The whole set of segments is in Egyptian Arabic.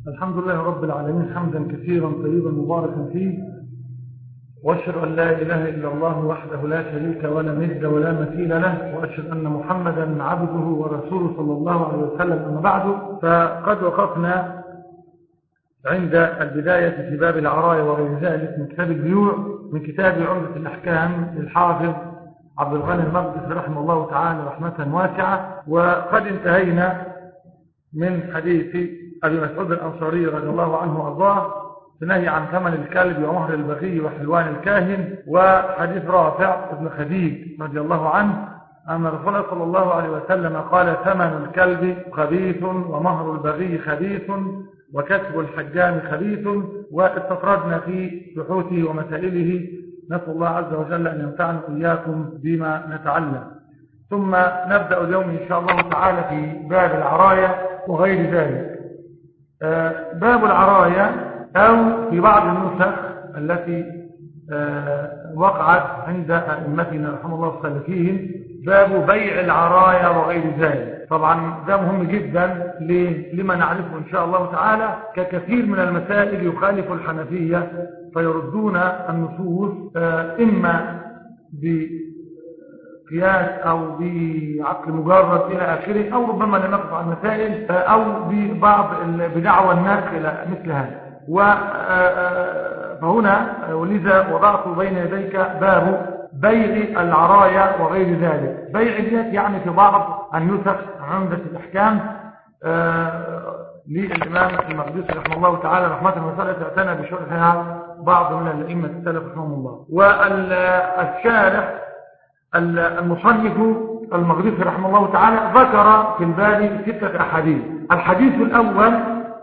الحمد لله رب العالمين حمدا كثيرا طيبا مباركا فيه واشهد ان لا اله الا الله وحده لا شريك ولا ند ولا مثيل له واشهد ان محمدا عبده ورسوله صلى الله عليه وسلم اما بعد فقد وقفنا عند البدايه في باب العرايا وغير ذلك من كتاب البيوع من كتاب عمده الاحكام للحافظ عبد الغني المقدسي رحمه الله تعالى رحمه واسعه وقد انتهينا من حديث أبي مسعود الأنصاري رضي الله عنه وأرضاه نهي عن ثمن الكلب ومهر البغي وحلوان الكاهن وحديث رافع ابن خديج رضي الله عنه أن رسول الله صلى الله عليه وسلم قال ثمن الكلب خبيث ومهر البغي خبيث وكسب الحجام خبيث واستطردنا في بحوثه ومسائله نسأل الله عز وجل أن ينفعنا إياكم بما نتعلم ثم نبدأ اليوم إن شاء الله تعالى في باب العرايا وغير ذلك باب العرايا أو في بعض النسخ التي وقعت عند أئمتنا رحمه الله السلفيهم باب بيع العرايا وغير ذلك طبعا ده مهم جدا لما نعرفه إن شاء الله تعالى ككثير من المسائل يخالف الحنفية فيردون النصوص إما قياس او بعقل مجرد الى اخره او ربما لنقف على المسائل او ببعض بدعوى الناس الى مثل هذا فهنا ولذا وضعت بين يديك باب بيع العرايا وغير ذلك بيع ديت يعني في بعض النسخ عمدة الاحكام للامام المقدسي رحمه الله تعالى رحمه وسلم اعتنى بشرحها بعض من الائمه السلف رحمهم الله والشارح المصنف المغربي رحمه الله تعالى ذكر في الباب ستة أحاديث الحديث الأول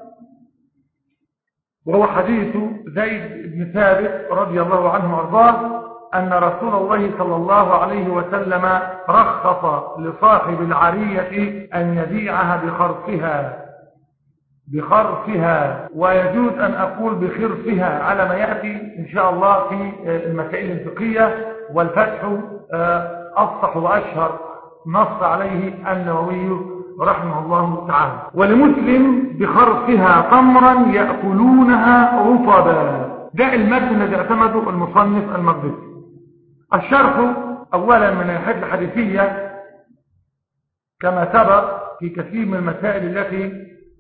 وهو حديث زيد بن ثابت رضي الله عنه وارضاه أن رسول الله صلى الله عليه وسلم رخص لصاحب العرية أن يبيعها بخرفها بخرفها ويجوز أن أقول بخرفها على ما يأتي إن شاء الله في المسائل الفقهية والفتح أفصح وأشهر نص عليه النووي رحمه الله تعالى ولمسلم بخرفها تمرا يأكلونها رطبا ده المتن الذي اعتمده المصنف المقدسي الشرح أولا من الناحيه الحديثية كما سبق في كثير من المسائل التي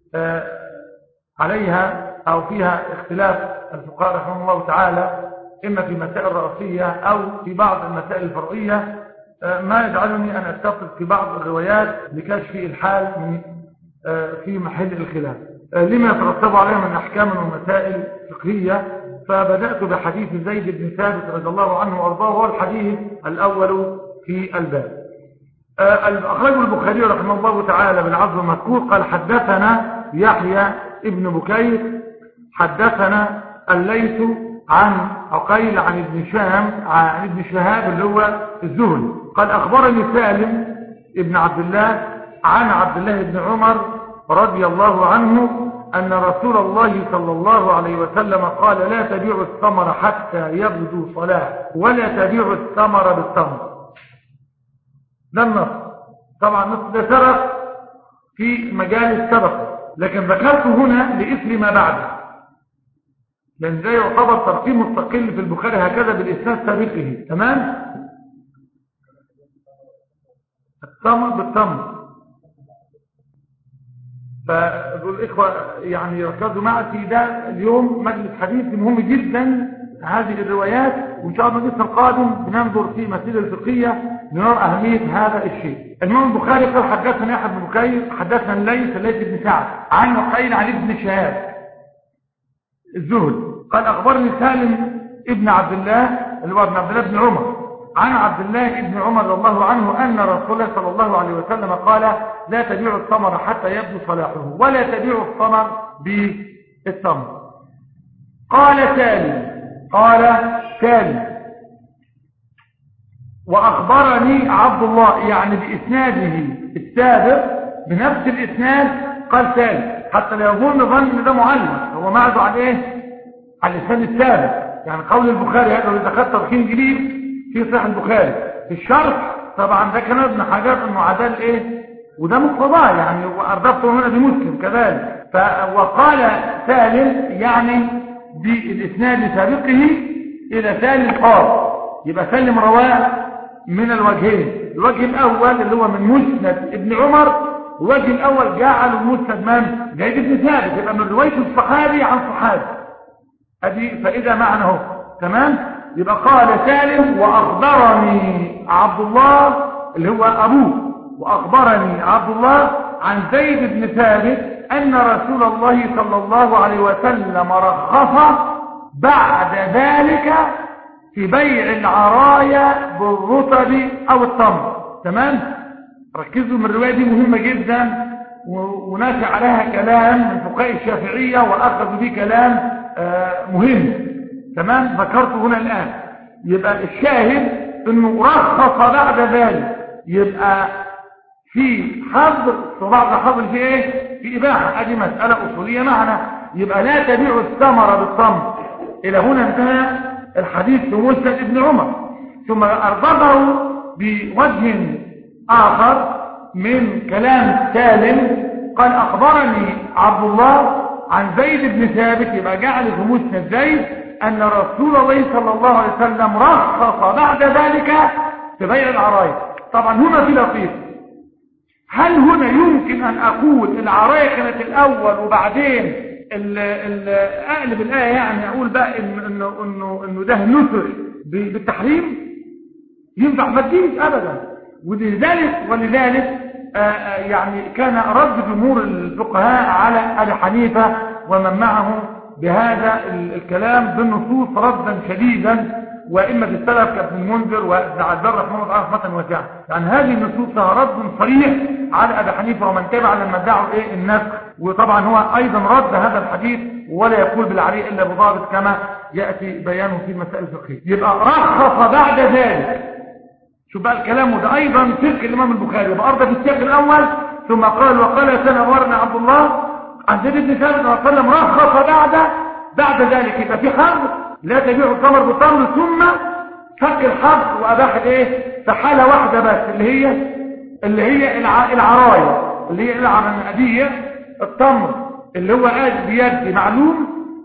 عليها أو فيها اختلاف الفقهاء رحمه الله تعالى إما في مسائل رأسية أو في بعض المسائل الفرعية ما يجعلني أن أتفق في بعض الروايات لكشف الحال من في محل الخلاف لما يترتب عليها من أحكام ومسائل فقهية فبدأت بحديث زيد بن ثابت رضي الله عنه وأرضاه وهو الحديث الأول في الباب أخرجه البخاري رحمه الله تعالى بالعظم المذكور قال حدثنا يحيى ابن بكير حدثنا الليث عن عقيل عن ابن شام عن ابن شهاب اللي هو الزهري قال أخبرني سالم ابن عبد الله عن عبد الله بن عمر رضي الله عنه أن رسول الله صلى الله عليه وسلم قال لا تبيع الثمر حتى يبدو صلاح ولا تبيع الثمر بالثمر ده النص طبعا النص ده سبق في مجال السبق لكن ذكرته هنا لإثر ما بعده لأن ده يعتبر ترتيب مستقل في البخاري هكذا بالإسناد سابقه تمام التمر بالتمر فدول الإخوة يعني ركزوا معي في ده اليوم مجلس حديث مهم جدا هذه الروايات وإن شاء الله المجلس القادم بننظر في مسائل الفقهية لنرى أهمية هذا الشيء الإمام البخاري قال حدثنا يحيى بن بكير حدثنا الليث الليث بن سعد عن عقيل عن ابن شهاب الزهد قال أخبرني سالم ابن عبد الله اللي هو ابن عبد الله بن عمر عن عبد الله بن عمر رضي الله عنه أن رسول الله صلى الله عليه وسلم قال لا تبيع الثمر حتى يبدو صلاحه ولا تبيع الثمر بالثمر قال سالم قال سالم وأخبرني عبد الله يعني بإسناده السابق بنفس الإسناد قال سالم حتى لا يظن ظن ان ده معلم هو معده على ايه على الاسناد السابق يعني قول البخاري هذا اذا خدت ترخيم جديد في صحيح البخاري في الشرح طبعا ده كان ابن حجر انه عدال ايه وده مقتضاه يعني واردفته هنا بمسلم كذلك وقال سالم يعني بالإسناد سابقه إلى سالم قال يبقى سالم رواه من الوجهين الوجه الأول اللي هو من مسند ابن عمر الوجه الأول جعل المسند من جيد ابن ثابت يبقى من رواية الصحابي عن صحابي ادي فإذا معنى اهو تمام يبقى قال سالم وأخبرني عبد الله اللي هو أبوه وأخبرني عبد الله عن زيد بن ثابت أن رسول الله صلى الله عليه وسلم رخص بعد ذلك في بيع العرايا بالرطب أو التمر تمام ركزوا من الرواية دي مهمة جدا وناشع عليها كلام من فقهاء الشافعية وأخذوا به كلام مهم تمام ذكرته هنا الآن يبقى الشاهد انه رخص بعد ذلك يبقى في حظر وبعد حظر في ايه في اباحه ادي مساله اصوليه معنا يبقى لا تبيع الثمره بالتمر الى هنا انتهى الحديث في مسند ابن عمر ثم اربطه بوجه اخر من كلام سالم قال اخبرني عبد الله عن زيد بن ثابت يبقى جعل في مسند زيد ان رسول الله صلى الله عليه وسلم رخص بعد ذلك في بيع العرايا طبعا هنا في لطيف هل هنا يمكن ان اقول العرايا كانت الاول وبعدين ال ال اقلب الايه يعني اقول بقى إن انه انه انه ده نسخ بالتحريم ينفع ما تجيش ابدا ولذلك ولذلك آآ يعني كان رد جمهور الفقهاء على ابي حنيفه ومن معه بهذا الكلام بالنصوص ردا شديدا وإما في السلف كابن المنذر وابن عبد رحمه الله رحمة واسعة يعني هذه النصوص رد صريح على أبي حنيفة ومن تبع لما ادعوا إيه النسخ وطبعا هو أيضا رد هذا الحديث ولا يقول بالعري إلا بضابط كما يأتي بيانه في المسائل الفقهية يبقى رخص بعد ذلك شوف بقى الكلام ده أيضا فقه الإمام البخاري يبقى أرضى في السياق الأول ثم قال وقال سنة ورنا عبد الله عن زيد بن ثابت صلى الله عليه وسلم رخص بعد بعد ذلك يبقى في حرب لا تبيع الثمر بالتمر ثم فك الحرب واباح الايه في حاله واحده بس اللي هي اللي هي الع... العرايا اللي هي العمديه التمر اللي هو قاعد بيد معلوم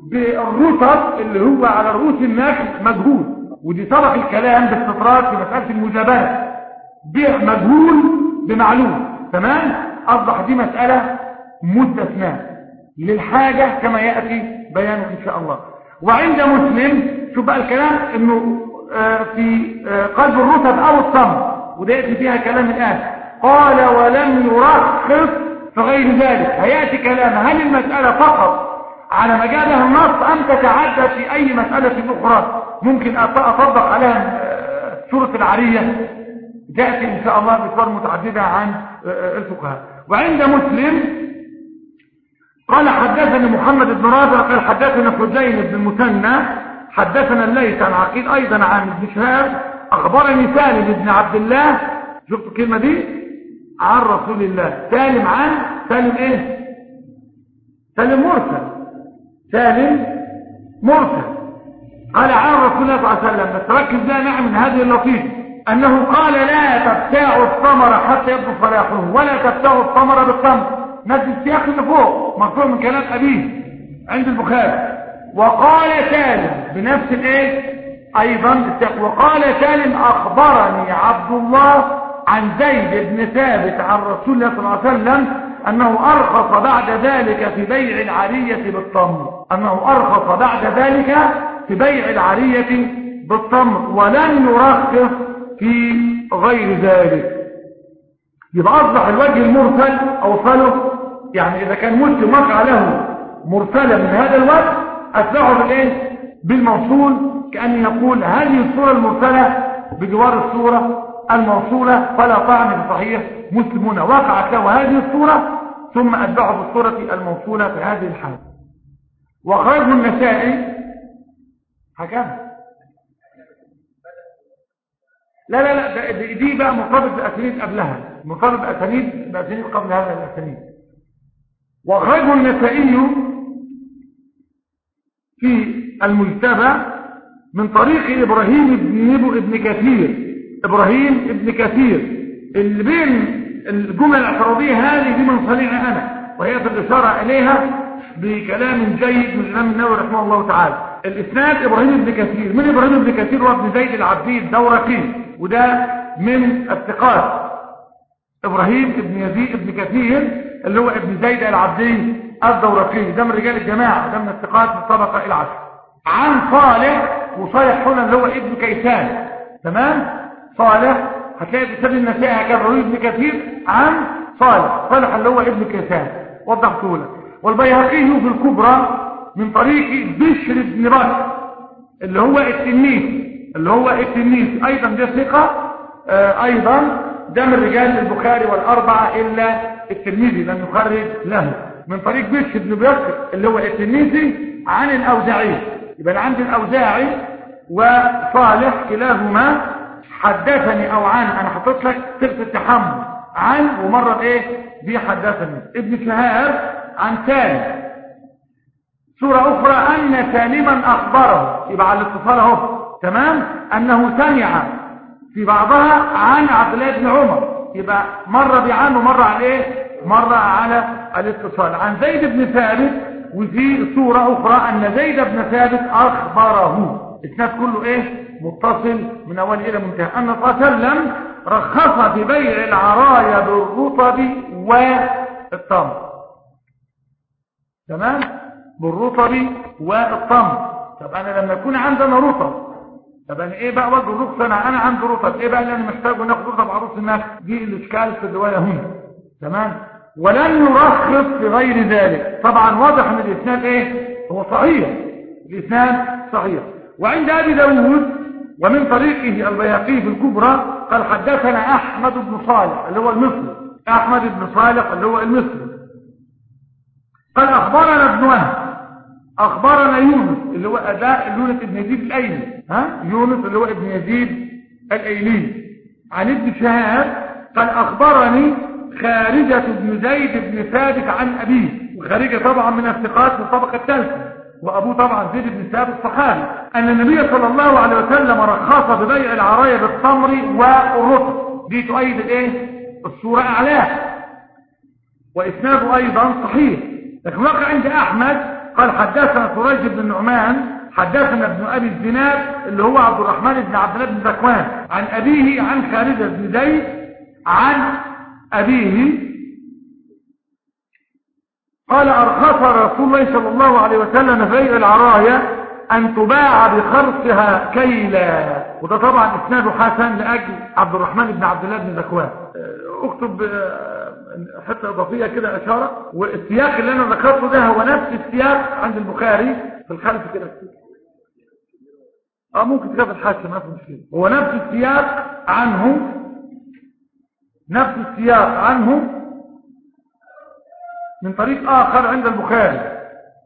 بالرطب اللي هو على رؤوس النخل مجهول ودي سبق الكلام باستطراد في مساله المجابله بيع مجهول بمعلوم تمام اصبح دي مساله مستثناه للحاجه كما ياتي بيانه ان شاء الله وعند مسلم شوف بقى الكلام انه آه في آه قلب الرطب او التمر وده ياتي فيها كلام الان قال ولم يرخص في غير ذلك هياتي كلام هل المساله فقط على مجالها النص ام تتعدى في اي مساله اخرى ممكن اطبق عليها آه سوره العريه تاتي ان شاء الله بصور متعدده عن الفقهاء وعند مسلم قال حدثني محمد بن رافع قال حدثنا حسين بن المثنى حدثنا الليث عن عقيل ايضا عن ابن شهاب اخبرني سالم بن عبد الله شفت الكلمه دي عن رسول الله سالم عن سالم ايه سالم مرسل سالم مرسل قال عن رسول الله صلى الله عليه وسلم بس ركز بقى نعم من هذه اللطيفه انه قال لا تبتاعوا الثمر حتى يبدو فلاحه ولا تبتاعوا الثمر بالثمر نفس السياق اللي فوق مرفوع من كلام ابيه عند البخاري وقال سالم بنفس الايه ايضا السياق وقال سالم اخبرني عبد الله عن زيد بن ثابت عن رسول الله صلى الله عليه وسلم انه ارخص بعد ذلك في بيع العرية بالتمر انه ارخص بعد ذلك في بيع العرية بالتمر ولم يرخص في غير ذلك يبقى اصبح الوجه المرسل اوصله يعني اذا كان مسلم وقع له مرسلا من هذا الوجه اتبعه بالايه بالموصول كان يقول هذه الصوره المرسله بجوار الصوره الموصوله فلا طعن في صحيح مسلمون وقعت له هذه الصوره ثم اتبعه بالصوره الموصوله في هذه الحاله وخرجه النسائي هكذا لا لا لا دي بقى مرتبط باسانيد قبلها مرتبط باسانيد باسانيد قبل هذا الاسانيد واخرجه النسائي في المجتبى من طريق ابراهيم بن ابن كثير ابراهيم ابن كثير اللي بين الجمل الاعتراضيه هذه دي من صنيعي انا وهي في الإشارة إليها بكلام جيد من الإمام النووي رحمه الله تعالى الإسناد إبراهيم بن كثير من إبراهيم بن كثير هو ابن زيد العبدي الدورقي وده من الثقات إبراهيم بن يزيد بن كثير اللي هو ابن زيد العبدي الدورقي ده من رجال الجماعة ده من الثقات من الطبقة العشر عن صالح وصالح هنا اللي هو ابن كيسان تمام صالح هتلاقي بسبب النسائي هكذا روي ابن كثير عن صالح صالح اللي هو ابن كيسان وضحته لك والبيهقي في الكبرى من طريق بشر بن بكر اللي هو التلميذ اللي هو التلميذ ايضا ده ثقه آه ايضا ده من رجال البخاري والاربعه الا الترمذي لم يخرج له من طريق بشر بن بكر اللي هو التلميذي عن الاوزاعي يبقى عند الاوزاعي وصالح كلاهما حدثني او عن انا حطيت لك صيغه التحمل عن ومره ايه دي حدثني ابن شهاب عن سالم سورة أخرى أن سالما أخبره يبقى على الاتصال اهو تمام أنه سمع في بعضها عن عبد الله بن عمر يبقى مرة بعن ومرة على إيه مرة على الاتصال عن زيد بن ثابت وفي سورة أخرى أن زيد بن ثابت أخبره الإسناد كله إيه متصل من أول إلى منتهى أن صلى الله عليه وسلم رخص في بيع العرايا بالرطب والتمر تمام بالرطب والتمر طب انا لما يكون عندنا رطب طب انا ايه بقى وجه الرخصه انا انا عندي رطب ايه بقى اللي انا محتاجه ناخد رطب عروس الناس دي الاشكال في الروايه هنا تمام ولن يرخص في غير ذلك طبعا واضح ان الاسناد ايه هو صحيح الاسناد صحيح وعند ابي داود ومن طريقه البيهقي في الكبرى قال حدثنا احمد بن صالح اللي هو المصري احمد بن صالح اللي هو المصري قال اخبرنا ابن وهب اخبرنا يونس اللي هو اداء يونس بن يزيد الايلي ها يونس اللي هو ابن يزيد الايلي عن ابن شهاب قال اخبرني خارجة بن زيد بن ثابت عن ابيه وخارجة طبعا من الثقات في الطبقة الثالثة وابوه طبعا زيد بن ثابت الصحابي ان النبي صلى الله عليه وسلم رخص ببيع العرايا بالتمر والرطب دي تؤيد الايه الصورة اعلاه واسناده ايضا صحيح لكن وقع عند احمد قال حدثنا سريج بن النعمان حدثنا ابن ابي الزناد اللي هو عبد الرحمن بن عبد الله بن زكوان عن ابيه عن خالد بن زيد عن ابيه قال ارخص رسول الله صلى الله عليه وسلم بيع العرايا ان تباع بخرصها كيلا وده طبعا اسناده حسن لاجل عبد الرحمن بن عبد الله بن زكوان اكتب حتى اضافيه كده اشاره والسياق اللي انا ذكرته ده هو نفس السياق عند البخاري في الخلف كده اه ممكن تكتب الحاشيه ما في مشكله هو نفس السياق عنه نفس السياق عنه من طريق اخر عند البخاري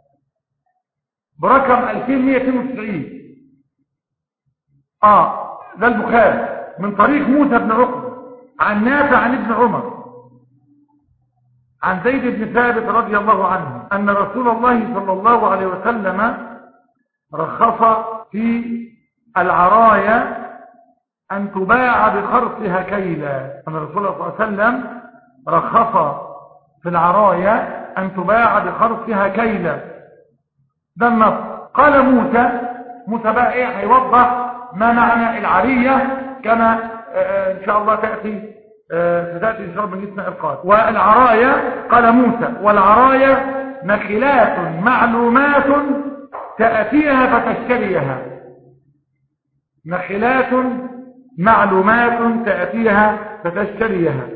برقم 2192 اه ده البخاري من طريق موسى بن عقبه عن نافع عن ابن عمر عن زيد بن ثابت رضي الله عنه أن رسول الله صلى الله عليه وسلم رخص في العرايا أن تباع بخرصها كيلا أن رسول الله صلى الله عليه وسلم رخص في العرايا أن تباع بخرصها كيلا ده النص قال موسى موسى بقى ايه هيوضح ما معنى العرية كما ان شاء الله تأتي ستأتي إن شاء الله بالنسبة القادم والعرايا قال موسى والعرايا نخلات معلومات تأتيها فتشتريها نخلات معلومات تأتيها فتشتريها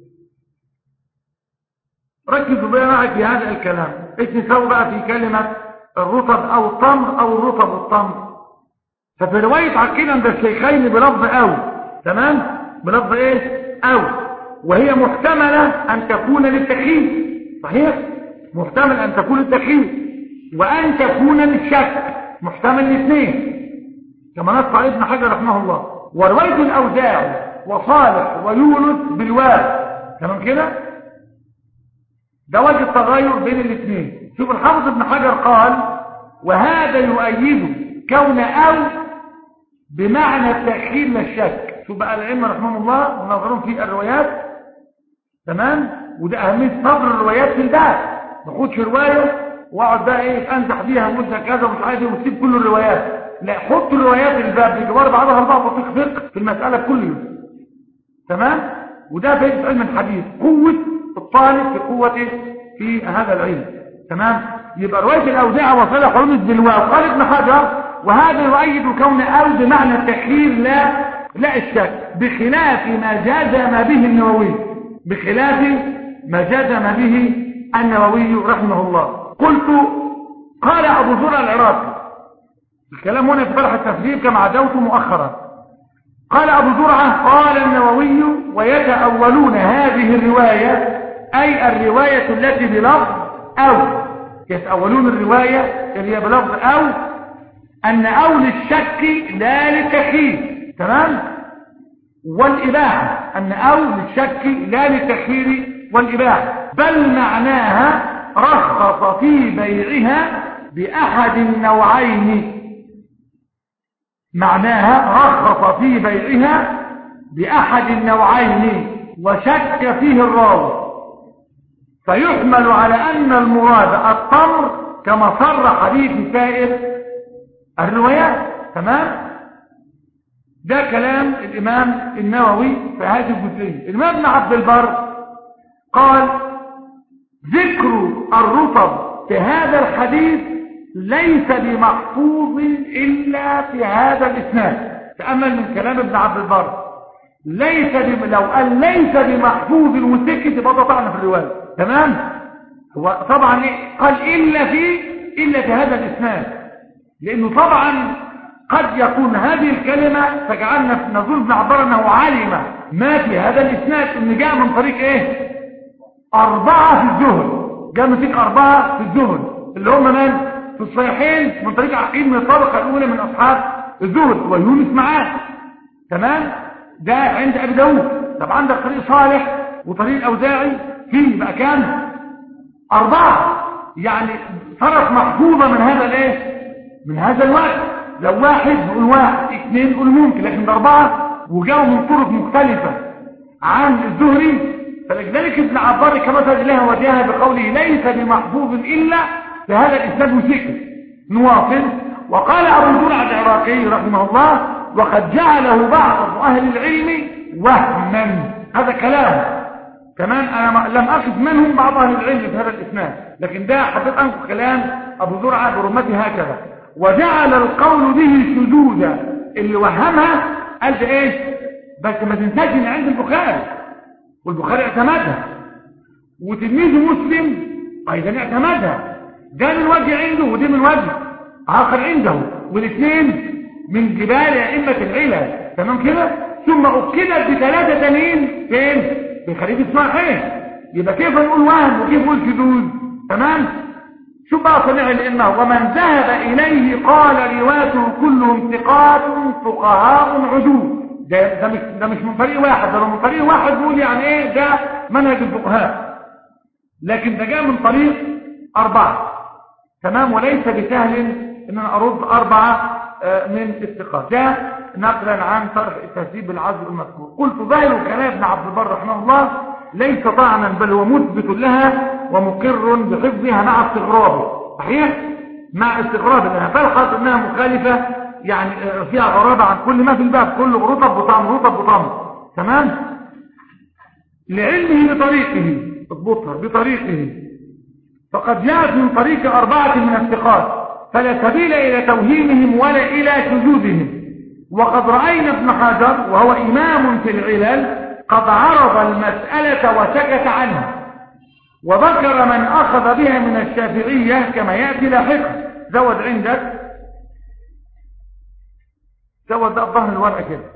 ركزوا بقى معي في هذا الكلام ايش نسوي بقى في كلمة الرطب او التمر او الرطب والتمر ففي رواية عقيل عند الشيخين بلفظ او تمام بلفظ ايه او وهي محتملة ان تكون للتخييم صحيح محتمل ان تكون للتخييم وان تكون للشك محتمل الاثنين كما نص على ابن حجر رحمه الله ورواية الاوزاع وصالح ويونس بالواو تمام كده ده وجه التغير بين الاثنين شوف الحافظ ابن حجر قال وهذا يؤيد كون او بمعنى التأخير لا الشك شوف بقى الأئمة رحمهم الله ونظرهم في الروايات تمام وده اهميه صبر الروايات في الباب ما اخدش روايه واقعد بقى ايه انزح بيها مده كذا ومش عارف ايه وتسيب كل الروايات لا حط الروايات الباب بجوار بعضها البعض وفقه فقه في المساله بكل يوم تمام وده فائده علم الحديث قوه الطالب في قوته في هذا العلم تمام يبقى روايه الاوزاع وصالح علوم بالواو قال ابن حجر وهذا يؤيد كون او بمعنى التكرير لا لا الشك بخلاف ما جازم به النووي بخلاف ما جازم به النووي رحمه الله قلت قال ابو زرع العراقي الكلام هنا في فرح التفسير كما عدوت مؤخرا قال ابو زرعه قال النووي ويتاولون هذه الروايه اي الروايه التي بلفظ او يتاولون الروايه اللي هي بلفظ او ان او للشك لا للتخيير تمام والإباحة أن أو للشك لا للتخيير والإباحة بل معناها رخص في بيعها بأحد النوعين معناها رخص في بيعها بأحد النوعين وشك فيه الراوي فيحمل على أن المراد التمر كما صرح به في سائر الروايات تمام ده كلام الإمام النووي في هذه الجزئية الإمام ابن عبد البر قال ذكر الرطب في هذا الحديث ليس بمحفوظ إلا في هذا الإسناد تأمل من كلام ابن عبد البر ليس بم... لو قال ليس بمحفوظ وسكت يبقى طعن في الرواية تمام هو طبعا إيه؟ قال إلا في إلا في هذا الإسناد لأنه طبعا قد يكون هذه الكلمة تجعلنا نظن ابن عبار أنه علم ما في هذا الإسناد إن جاء من طريق إيه أربعة في الزهد جاء من طريق أربعة في الزهد اللي هم من في الصحيحين من طريق عقيل من الطبقة الأولى من أصحاب الزهد ويونس معاه تمام ده عند أبي داود طب عندك طريق صالح وطريق الأوزاعي فيه بقى كام أربعة يعني صارت محفوظة من هذا الايه من هذا الوقت لو واحد نقول واحد اثنين نقول ممكن لكن أربعة وجاءوا من طرق مختلفة عن الزهري فلذلك ابن عبار كمثل لها وجاها بقوله ليس بمحفوظ إلا بهذا الإسناد وسكت نواصل وقال أبو زرع العراقي رحمه الله وقد جعله بعض أهل العلم وهما هذا كلام كمان أنا لم أخذ منهم بعض أهل العلم في هذا الإسناد لكن ده حبيت أنقل كلام أبو زرعة برمته هكذا وجعل القول به شذوذا اللي وهمها قال ده ايه بس ما تنساش ان عند البخاري والبخاري اعتمدها وتلميذه مسلم ايضا اعتمدها ده من وجه عنده ودي من وجه اخر عنده والاثنين من جبال ائمه العلل تمام كده ثم اكدت بثلاثه تانيين فين في خليج الصحيحين يبقى كيف نقول وهم وكيف نقول شذوذ تمام شوف بقى صنيع الإمة ومن ذهب إليه قال رواته كلهم ثقات فقهاء عدول ده, ده, مش, ده مش من طريق واحد ده من طريق واحد بيقول يعني ايه ده منهج الفقهاء لكن ده جاء من طريق أربعة تمام وليس بسهل ان انا ارد أربعة من الثقات ده نقلا عن طرح التهذيب العزل المذكور قلت ظاهر كلام ابن عبد البر رحمه الله ليس طعنا بل هو مثبت لها ومقر بحفظها مع استغرابه صحيح مع استغراب انها تلحظ انها مخالفة يعني فيها غرابة عن كل ما في الباب كله رطب بطعم رطب بطعم تمام لعلمه بطريقه اضبطها بطريقه فقد جاءت من طريق أربعة من الثقات فلا سبيل إلى توهيمهم ولا إلى شذوذهم وقد رأينا ابن حجر وهو إمام في العلل قد عرض المسألة وسكت عنها وذكر من أخذ بها من الشافعية كما يأتي لاحقا زود عندك زود ده ظهر الورقة كده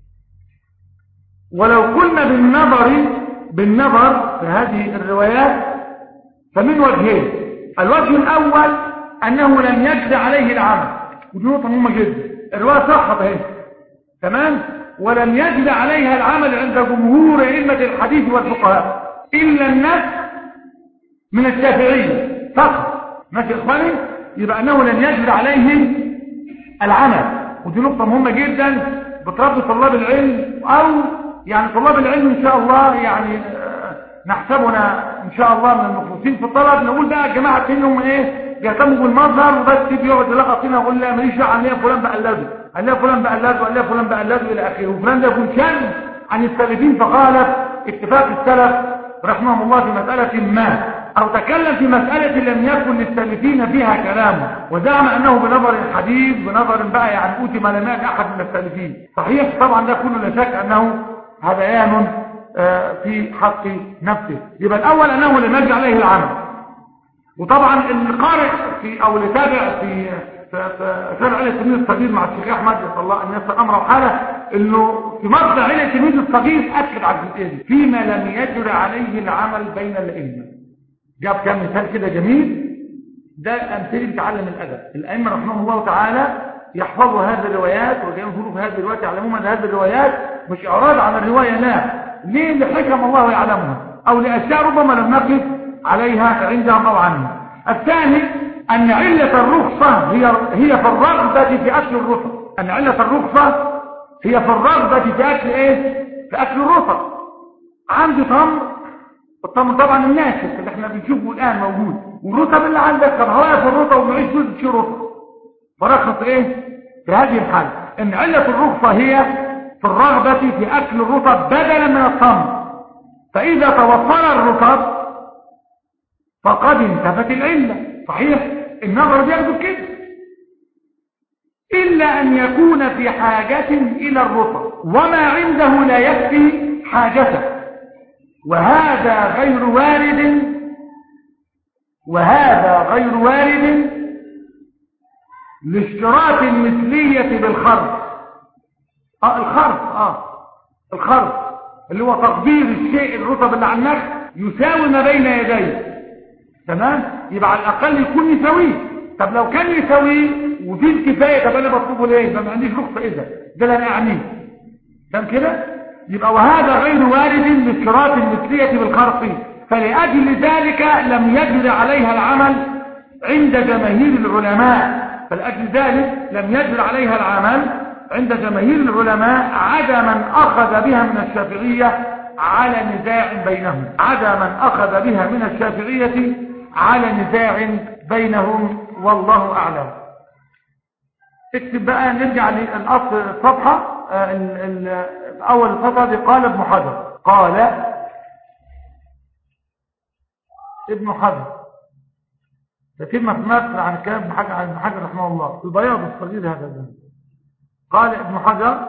ولو قلنا بالنظر بالنظر في هذه الروايات فمن وجهين الوجه الأول أنه لم يجد عليه العمل ودي نقطة مهمة جدا الرواية صحت اهي تمام ولم يجد عليها العمل عند جمهور أئمة الحديث والفقهاء إلا النفس من الشافعية فقط ماشي إخواني يبقى أنه لم يجد عليه العمل ودي نقطة مهمة جدا بتربي طلاب العلم أو يعني طلاب العلم إن شاء الله يعني نحسبنا ان شاء الله من المخلصين في الطلب نقول بقى الجماعه التانيين هم ايه بيهتموا بالمظهر وبس بيقعد يلقط فينا ويقول لا ماليش دعوه ان فلان بقلده قال لها فلان بقلده قال لها فلان بقلده الى اخره وفلان ده يكون شان عن السلفين فخالف اتفاق السلف رحمهم الله في مساله ما او تكلم في مساله لم يكن للسلفين فيها كلام وزعم انه بنظر حديث بنظر بقى يعني اوتي ما لم احد من السلفين صحيح طبعا ده كله لا شك انه هذيان في حق نفسه يبقى الاول انه لم يجري عليه العمل وطبعا القارئ في او اللي تابع في شرع علي التلميذ الصغير مع الشيخ احمد يسال الله ان يسر امره وحاله انه في مصدر علي التلميذ الصغير اكد على الجزئيه دي فيما لم يجري عليه العمل بين الائمه جاب كام مثال كده جميل ده امثله بتعلم الادب الائمه رحمهم الله تعالى يحفظوا هذه الروايات وجايين يقولوا في هذه الروايات يعلمون ان هذه الروايات مش اعراض عن الروايه لا ليه لحكم الله يعلمها او لاشياء ربما لم نقف عليها عندهم او عنهم الثاني ان علة الرخصة هي هي في الرغبة في اكل الرطب ان علة الرخصة هي في الرغبة في اكل ايه في اكل الرطب عندي تمر التمر طبعا الناشف اللي احنا بنشوفه الان موجود والرطب اللي عندك طب هوايا في الرطب ومعيش جزء تشيل رطب فرخص ايه في هذه الحالة ان علة الرخصة هي في الرغبة في اكل الرطب بدلا من التمر فاذا توفر الرطب فقد انتفت العلة صحيح النظر بياخده كده إلا أن يكون في حاجة إلى الرطب وما عنده لا يكفي حاجته وهذا غير وارد وهذا غير وارد لاشتراط المثلية بالخرف اه الخرف اه الخرف اللي هو تقدير الشيء الرطب اللي على النخل يساوي ما بين يديه تمام يبقى على الاقل يكون يساويه طب لو كان يساويه وفي الكفايه طب انا بطلبه ليه ما عنديش رخصه اذا ده اللي انا اعنيه تمام كده يبقى وهذا غير وارد لاشتراط المثليه بالخرق فلاجل ذلك لم يجري عليها العمل عند جماهير العلماء فلاجل ذلك لم يجري عليها العمل عند جماهير العلماء عدا من اخذ بها من الشافعيه على نزاع بينهم عدا من اخذ بها من الشافعيه على نزاع بينهم والله أعلم اكتب بقى نرجع للأصل الصفحة أول الصفحة دي قال ابن حجر قال ابن حجر ده كلمة في مصر عن كلام ابن حجر عن ابن حجر رحمه الله البياض الصغير هذا الزمن قال ابن حجر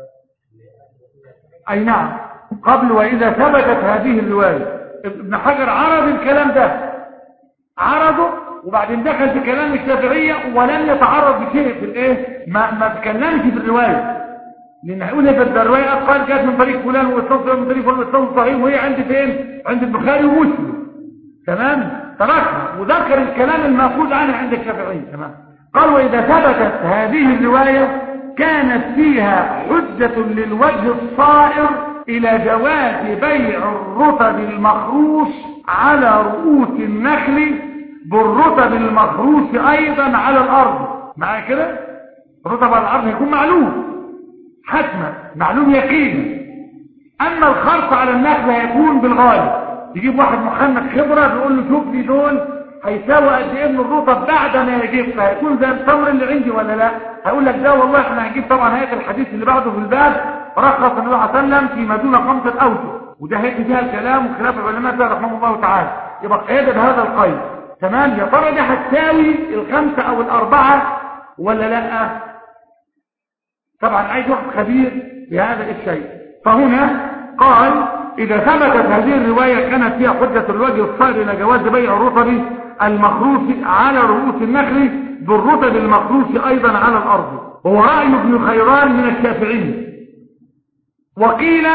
أي نعم قبل وإذا ثبتت هذه الرواية ابن حجر عرض الكلام ده عرضه وبعدين دخل في كلام الشافعية ولم يتعرض بشيء في الايه ما ما تكلمش في الرواية لان هيقول في الرواية قال جاءت من طريق فلان واستنصر من طريق فلان واستنصر صحيح وهي عند فين عند البخاري ومسلم تمام تركها وذكر الكلام المأخوذ عنه عند الشافعية تمام قال وإذا ثبتت هذه الرواية كانت فيها حجة للوجه الصائر إلى جواز بيع الرطب المخروش على رؤوس النخل بالرطب المخروش أيضا على الأرض معايا كده الرطب على الأرض هيكون معلوم حتما معلوم يقينا أما الخرط على النخل هيكون بالغالب يجيب واحد محنك خبرة بيقول له شوف لي دول هيساوي قد ايه من الرطب بعد ما يجيب هيكون زي التمر اللي عندي ولا لا هيقول لك ده والله احنا هنجيب طبعا هيئه الحديث اللي بعده في الباب رخص النبي صلى الله عليه وسلم فيما دون خمسه اوجه وده هيئه فيها الكلام وخلاف العلماء ده رحمه الله تعالى يبقى قياده بهذا القيد تمام يا ترى دي هتساوي الخمسه او الاربعه ولا لا طبعا عايز واحد خبير بهذا الشيء فهنا قال إذا ثبتت هذه الرواية كانت فيها حجة الوجه الصائر إلى جواز بيع الرطب المخروش على رؤوس النخل بالرطب المخروش أيضا على الأرض وهو رأي ابن خيران من الشافعي وقيل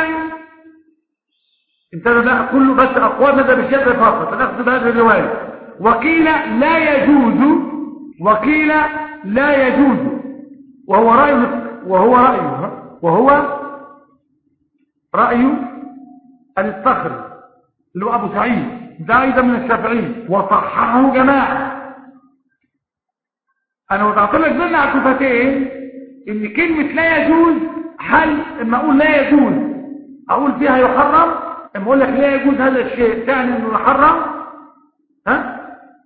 انتبه بقى كله بس أقوال ماذا بالشافعي فقط فنأخذ بهذه الرواية وقيل لا يجوز وقيل لا يجوز وهو رأي وهو رأيه وهو رأي الصخر اللي هو أبو سعيد ده أيضا من الشافعي وصححه جماعة أنا وضعت لك ضمن على الكفتين إن كلمة لا يجوز هل لما أقول لا يجوز أقول فيها يحرم اما اقول لك لا يجوز هذا الشيء تعني انه يحرم ها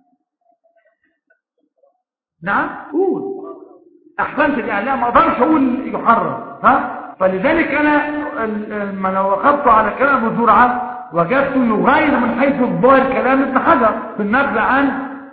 نعم قول احسنت الاعلام ما اقدرش اقول يحرم ها فلذلك انا لما لو وقفت على كلام ابو زرعه وجدته يغير من حيث الظاهر كلام ابن حجر في النقل عن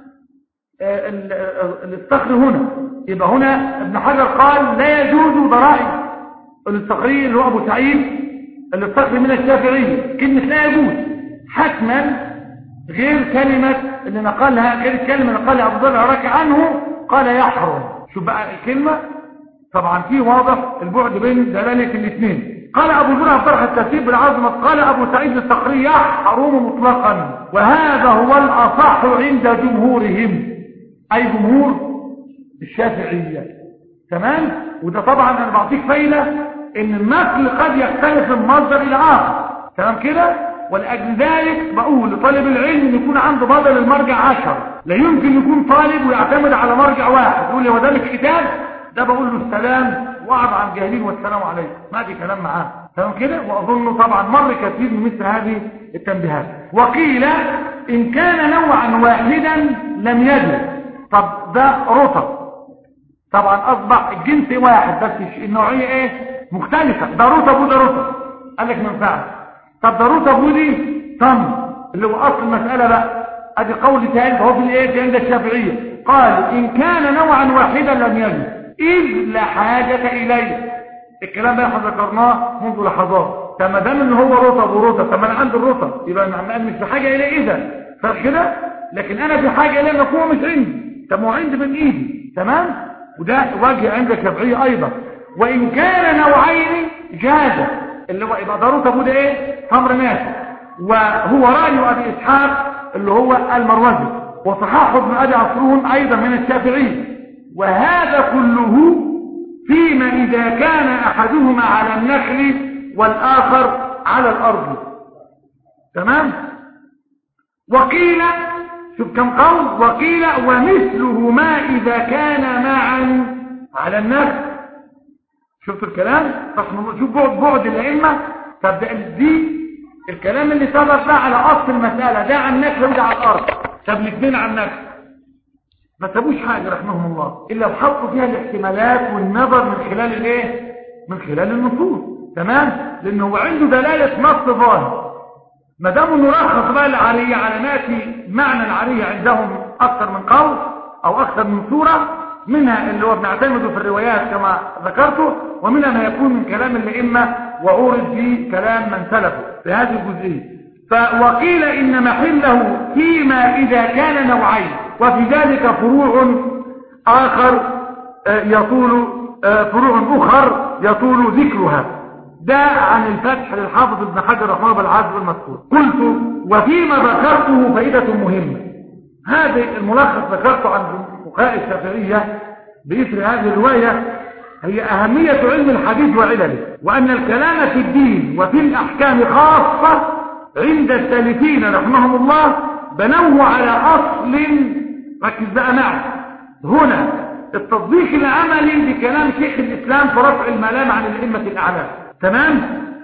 الاستخر هنا يبقى هنا ابن حجر قال لا يجوز ضرائب الاستخري اللي هو ابو سعيد الاستخري من الشافعيه كلمه لا يجوز حتما غير كلمه اللي نقلها غير الكلمه اللي نقلها ابو ذر العراقي عنه قال يحرم شوف بقى الكلمه طبعا في واضح البعد بين دلاله الاثنين قال ابو زرع طرح الترتيب بالعظمه قال ابو سعيد الصخري يحرم مطلقا وهذا هو الاصح عند جمهورهم اي جمهور الشافعيه تمام وده طبعا انا بعطيك فايده ان النقل قد يختلف من مصدر الى اخر تمام كده ولاجل ذلك بقول لطالب العلم ان يكون عنده بدل المرجع عشر لا يمكن يكون طالب ويعتمد على مرجع واحد يقول لي هو ده مش كتاب ده بقول له السلام وعد عن الجاهلين والسلام عليكم ما في كلام معاه تمام كده واظن طبعا مر كثير من مثل هذه التنبيهات وقيل ان كان نوعا واحدا لم يجد طب ده رطب طبعا اصبح الجنس واحد بس النوعيه ايه مختلفه ده رطب وده رطب قال لك ما ينفعش طب ده رطب ودي تمر اللي هو اصل المساله بقى ادي قول ثاني فهو في الايه عند الشافعيه قال ان كان نوعا واحدا لم يجد إذ لا حاجة إليه الكلام ده احنا ذكرناه منذ لحظات فما دام ان هو رطب ورطب طب انا عندي الرطب يبقى انا مش بحاجه اليه اذا صح كده لكن انا في حاجه اليه مفهوم مش عندي طب ما هو عندي من ايدي تمام وده وجه عند الشافعيه ايضا وان كان نوعين جاز اللي هو يبقى ده رطب وده ايه تمر ناشف وهو راي ابي اسحاق اللي هو المروزي وصححه ابن ابي عصرون ايضا من الشافعيه وهذا كله فيما إذا كان أحدهما على النخل والآخر على الأرض تمام وقيل شوف كم قول وقيل ومثلهما إذا كان معا على النخل شفت الكلام شوف بعد بعد الأئمة طب دي الكلام اللي سبق ده على أصل المسألة ده على النخل وده على الأرض طب الاثنين على النخل ما سابوش حاجة رحمهم الله إلا وحطوا فيها الاحتمالات والنظر من خلال الايه من خلال النصوص تمام لأنه هو عنده دلالة نص ظاهر ما دام انه رخص بقى العارية على ناتي معنى العارية عندهم أكثر من قول أو أكثر من صورة منها اللي هو بنعتمده في الروايات كما ذكرته ومنها ما يكون من كلام الأئمة وعورد في كلام من سلفه في هذه الجزئية فوقيل إن محله فيما إذا كان نوعين وفي ذلك فروع آخر يطول فروع أخر يطول ذكرها ده عن الفتح للحافظ ابن حجر رحمه الله بالعزب المذكور قلت وفيما ذكرته فائدة مهمة هذا الملخص ذكرته عن فقهاء الشافعية بإثر هذه الرواية هي أهمية علم الحديث وعلله وأن الكلام في الدين وفي الأحكام خاصة عند السالفين رحمهم الله بنوه على أصل ركز بقى معي هنا التطبيق العملي بكلام شيخ الإسلام في رفع الملام عن الأئمة الأعلام تمام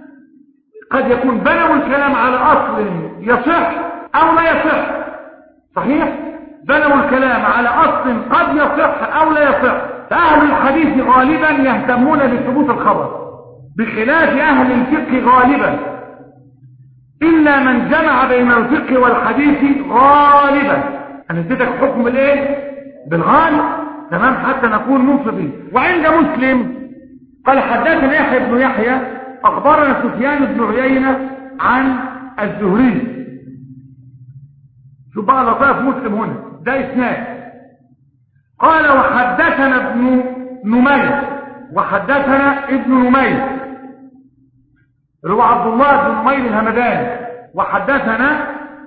قد يكون بنوا الكلام على أصل يصح أو لا يصح صحيح بنوا الكلام على أصل قد يصح أو لا يصح فأهل الحديث غالبا يهتمون بثبوت الخبر بخلاف أهل الفقه غالبا إلا من جمع بين الفقه والحديث غالبا أنا اديتك حكم الايه بالغالب تمام حتى نكون منصفين وعند مسلم قال حدثنا يحيى بن يحيى أخبرنا سفيان بن عيينة عن الزهري شو بقى لطائف مسلم هنا ده إسناد قال وحدثنا ابن نمير وحدثنا ابن نمير هو عبد الله بن نمير الهمداني وحدثنا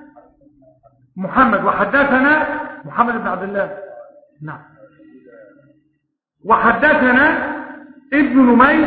محمد وحدثنا محمد بن عبد الله نعم وحدثنا ابن نمير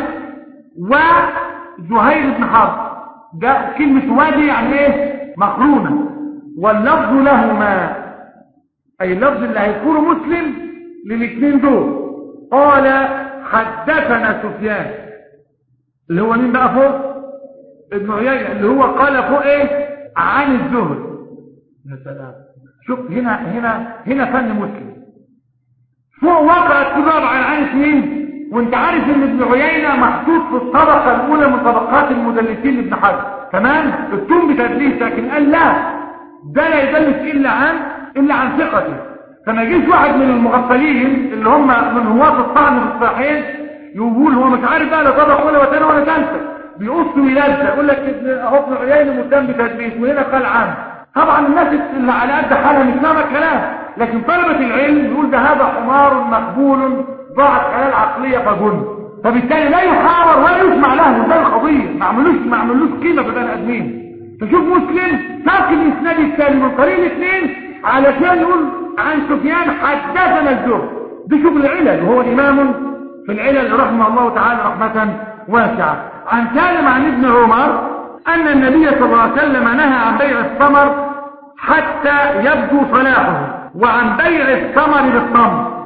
وزهير بن حرب ده كلمة وادي يعني ايه مقرونة واللفظ لهما اي اللفظ اللي هيكون مسلم للاثنين دول قال حدثنا سفيان اللي هو مين بقى فوق ابن عيينة اللي هو قال فوق ايه عن الزهد يا سلام شوف هنا هنا هنا فن مسلم فوق واقع الكباب عن عن مين وانت عارف ان ابن عيينة محطوط في الطبقة الاولى من طبقات المدلسين لابن حجر تمام التوم بتدليس لكن قال لا ده لا يدلس الا عن الا عن ثقته فما يجيش واحد من المغفلين اللي هم من هواة الطعن في الصحيحين يقول هو مش عارف بقى لا طبق ولا وثاني ولا ثالثه بيقص ويلزق يقول لك ابن اهو ابن عيينة مهتم بتدليس وهنا قال عنه طبعا الناس اللي على قد حالها مش فاهمه الكلام لكن طلبة العلم يقول ده هذا حمار مقبول ضاعت خلال عقلية فجن فبالتالي لا يحاور ولا يسمع له ده القضية ما عملوش ما عملوش قيمة في بني ادمين تشوف مسلم ترك الاسناد الثاني من طريق الاثنين علشان يقول عن سفيان حدثنا الزهد دي شغل علل وهو امام في العلل رحمه الله تعالى رحمة واسعة عن سالم عن ابن عمر ان النبي صلى الله عليه وسلم نهى عن بيع الثمر حتى يبدو صلاحه وعن بيع الثمر بالتمر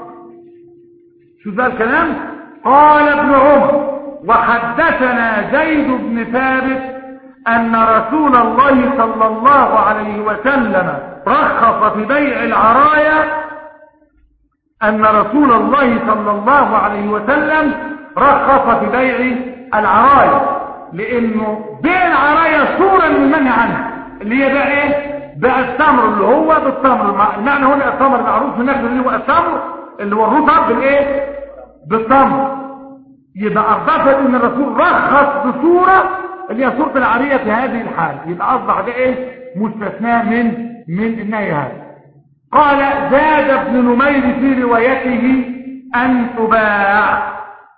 شو ذا الكلام قال ابن عمر وحدثنا زيد بن ثابت أن رسول الله صلى الله عليه وسلم رخص في بيع العرايا أن رسول الله صلى الله عليه وسلم رخص في بيع العرايا لأنه بيع العرايا صورة من المنهي عنه اللي هي بقى ايه بقى التمر اللي هو بالتمر المعنى هنا التمر معروف من نفسه اللي هو التمر اللي هو الرطب بالايه بالتمر يبقى اضافت ان الرسول رخص بصوره اللي هي صوره العاريه في هذه الحال يبقى اصبح ده ايه مستثنى من من النهي هذا قال زاد ابن نمير في روايته ان تباع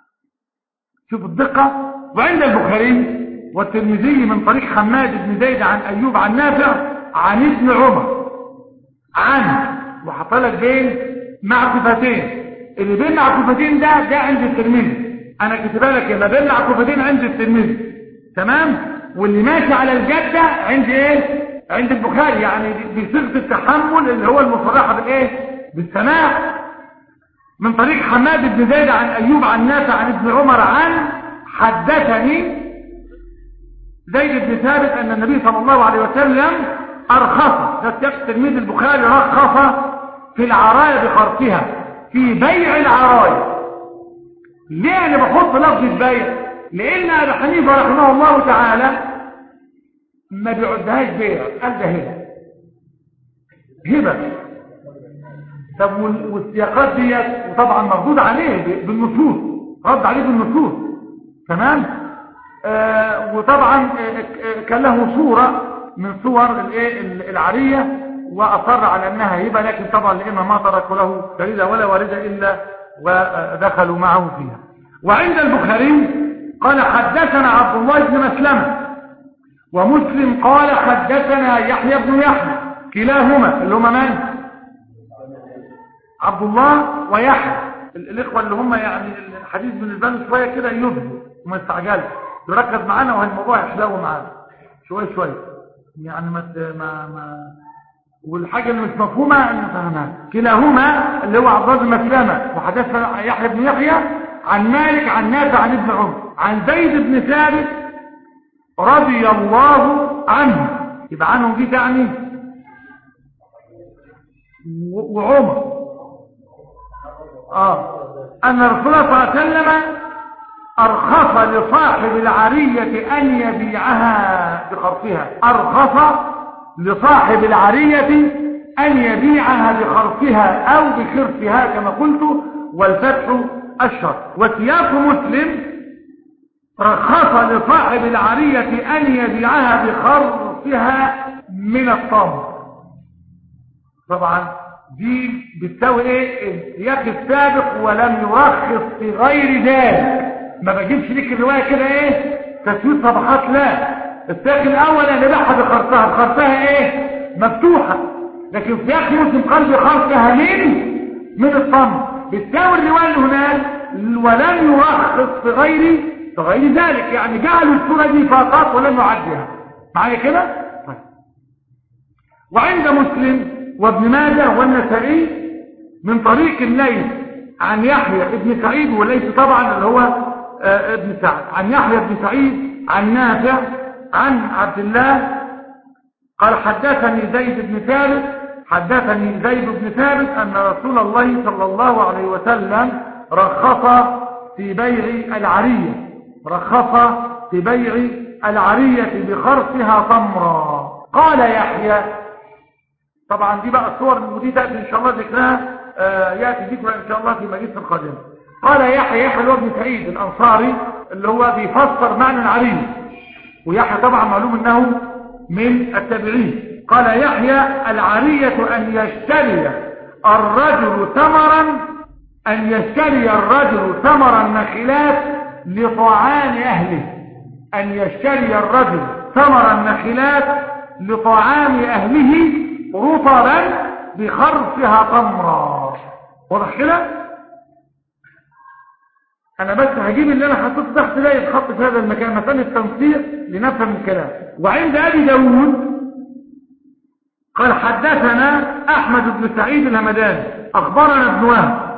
شوف الدقه وعند البخاري والترمذي من طريق حماد بن زيد عن ايوب عن نافع عن ابن عمر عن وحط لك بين معكوفتين اللي بين معكوفتين ده ده عند الترمذي انا كاتبها لك ما بين معكوفتين عند الترمذي تمام واللي ماشي على الجده عند ايه عند البخاري يعني بصيغه التحمل اللي هو المصرحه بالايه بالسماع من طريق حماد بن زيد عن ايوب عن نافع عن ابن عمر عن حدثني زيد بن ثابت ان النبي صلى الله عليه وسلم ارخص ده سياق تلميذ البخاري رخص في العرايا بخرصها في بيع العرايا ليه انا بحط لفظ البيع لان ابي حنيفه رحمه الله تعالى ما بيعدهاش بيع قال ده هبه هبه طب والسياقات ديت وطبعا مردود عليه بالنصوص رد عليه بالنصوص تمام آه وطبعا آه كان له صوره من صور الايه العاريه واصر على انها هبه لكن طبعا لان ما تركوا له فريده ولا وارده الا ودخلوا معه فيها وعند البخاري قال حدثنا عبد الله بن مسلمه ومسلم قال حدثنا يحيى بن يحيى كلاهما اللي هما من عبد الله ويحيى الاخوه اللي هم يعني الحديث بالنسبه لهم شويه كده يبدو وما يستعجلش يركز معانا وهالموضوع يحلو معانا شويه شويه يعني ما ما ما والحاجه اللي مش مفهومه نفهمها كلاهما اللي هو عبد الله بن مسلمه وحدثنا يحيى بن يحيى عن مالك عن نافع عن ابن عمر عن زيد بن ثابت رضي الله عنه يبقى عنهم دي تعني وعمر اه ان الرسول صلى الله عليه وسلم ارخص لصاحب العرية ان يبيعها بخرصها ارخص لصاحب العرية ان يبيعها بخرصها او بخرصها كما قلت والفتح اشهر وسياق مسلم رخص لصاحب العرية ان يبيعها بخرصها من الطمر طبعا دي بتساوي ايه السياق السابق ولم يرخص في غير ذلك ما بجيبش ليك الروايه كده ايه تسويد صفحات لا السياق الاول اللي باعها بخرصها بخرصها ايه مفتوحه لكن سياق مسلم قال بخرصها من من الطمر بتساوي الروايه اللي هناك ولم يرخص في غير في غير ذلك يعني جعلوا الصوره دي فقط ولم يعدها معايا كده طيب وعند مسلم وابن ماجه والنسائي من طريق الليل عن يحيى ابن سعيد وليس طبعا اللي هو ابن سعد عن يحيى بن سعيد عن نافع عن عبد الله قال حدثني زيد بن ثابت حدثني زيد بن ثابت أن رسول الله صلى الله عليه وسلم رخص في بيع العرية رخص في بيع العرية بخرصها تمرا قال يحيى طبعا دي بقى الصور ودي تأتي إن شاء الله ذكرها آه يأتي ذكرها إن شاء الله في مجلس القادم قال يحيى يحيى اللي هو ابن سعيد الأنصاري اللي هو بيفسر معنى العرية ويحيى طبعا معلوم أنه من التابعين قال يحيى العرية أن يشتري الرجل ثمرا أن يشتري الرجل ثمر النخلات لطعام أهله أن يشتري الرجل ثمر النخلات لطعام أهله رطبا بخرصها تمرا واضح كده انا بس هجيب اللي انا حطيته تحت ده يتحط في هذا المكان مسألة تنسيق لنفهم الكلام وعند ابي داود قال حدثنا احمد بن سعيد الهمداني اخبرنا ابن وهب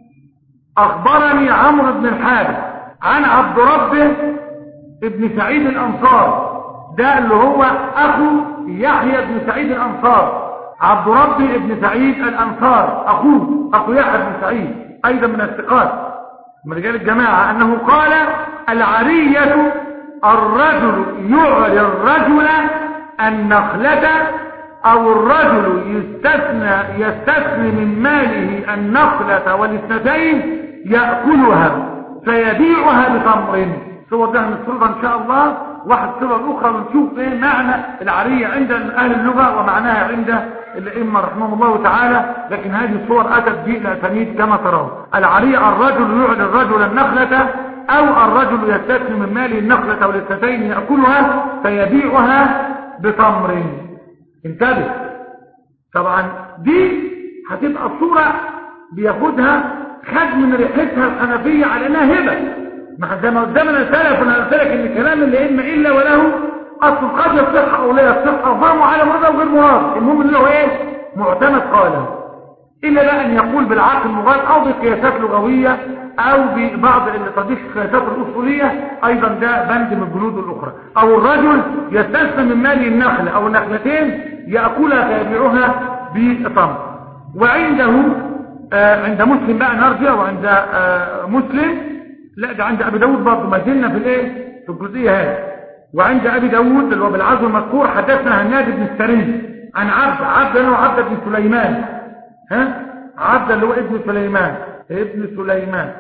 اخبرني عمرو بن الحارث عن عبد ربه ابن سعيد الانصار ده اللي هو اخو يحيى بن سعيد الانصار عبد ربي ابن سعيد الانصار اخوه اخو يحيى بن سعيد ايضا من الثقات من رجال الجماعة انه قال العرية الرجل يعري الرجل النخلة او الرجل يستثنى يستثني من ماله النخلة والاثنتين يأكلها فيبيعها بتمر صور ده من الصورة ان شاء الله واحد صورة الاخرى ونشوف ايه معنى العرية عند اهل اللغة ومعناها عند الائمة رحمهم الله تعالى لكن هذه الصور اتت بأسانيد كما ترون العرية الرجل يعلي الرجل النخلة او الرجل يستثني من ماله النخلة والاثنتين يأكلها فيبيعها بتمر انتبه طبعا دي هتبقى صورة بياخدها خد من ريحتها الحنفية على انها هبة ما زي ما قدامنا السلف وانا قلت لك ان كلام الائمه الا وله اصل قد يصح او لا يصح او فهمه على مراد او غير مراد المهم اللي هو ايه معتمد قاله الا بقى ان يقول بالعقل المغاد او بقياسات لغويه او ببعض اللي تضيف القياسات الاصوليه ايضا ده بند من الجنود الاخرى او الرجل يستثنى من مال النخله او النخلتين ياكلها فيبيعها بطمر وعنده آه عند مسلم بقى نرجع وعند آه مسلم لا ده عند ابي داود برضه ما زلنا في الايه في الجزئيه هذه وعند ابي داود اللي هو بالعزو المذكور حدثنا هناد بن السري عن عبد عبد انه عبد بن سليمان ها عبد اللي هو ابن سليمان ابن سليمان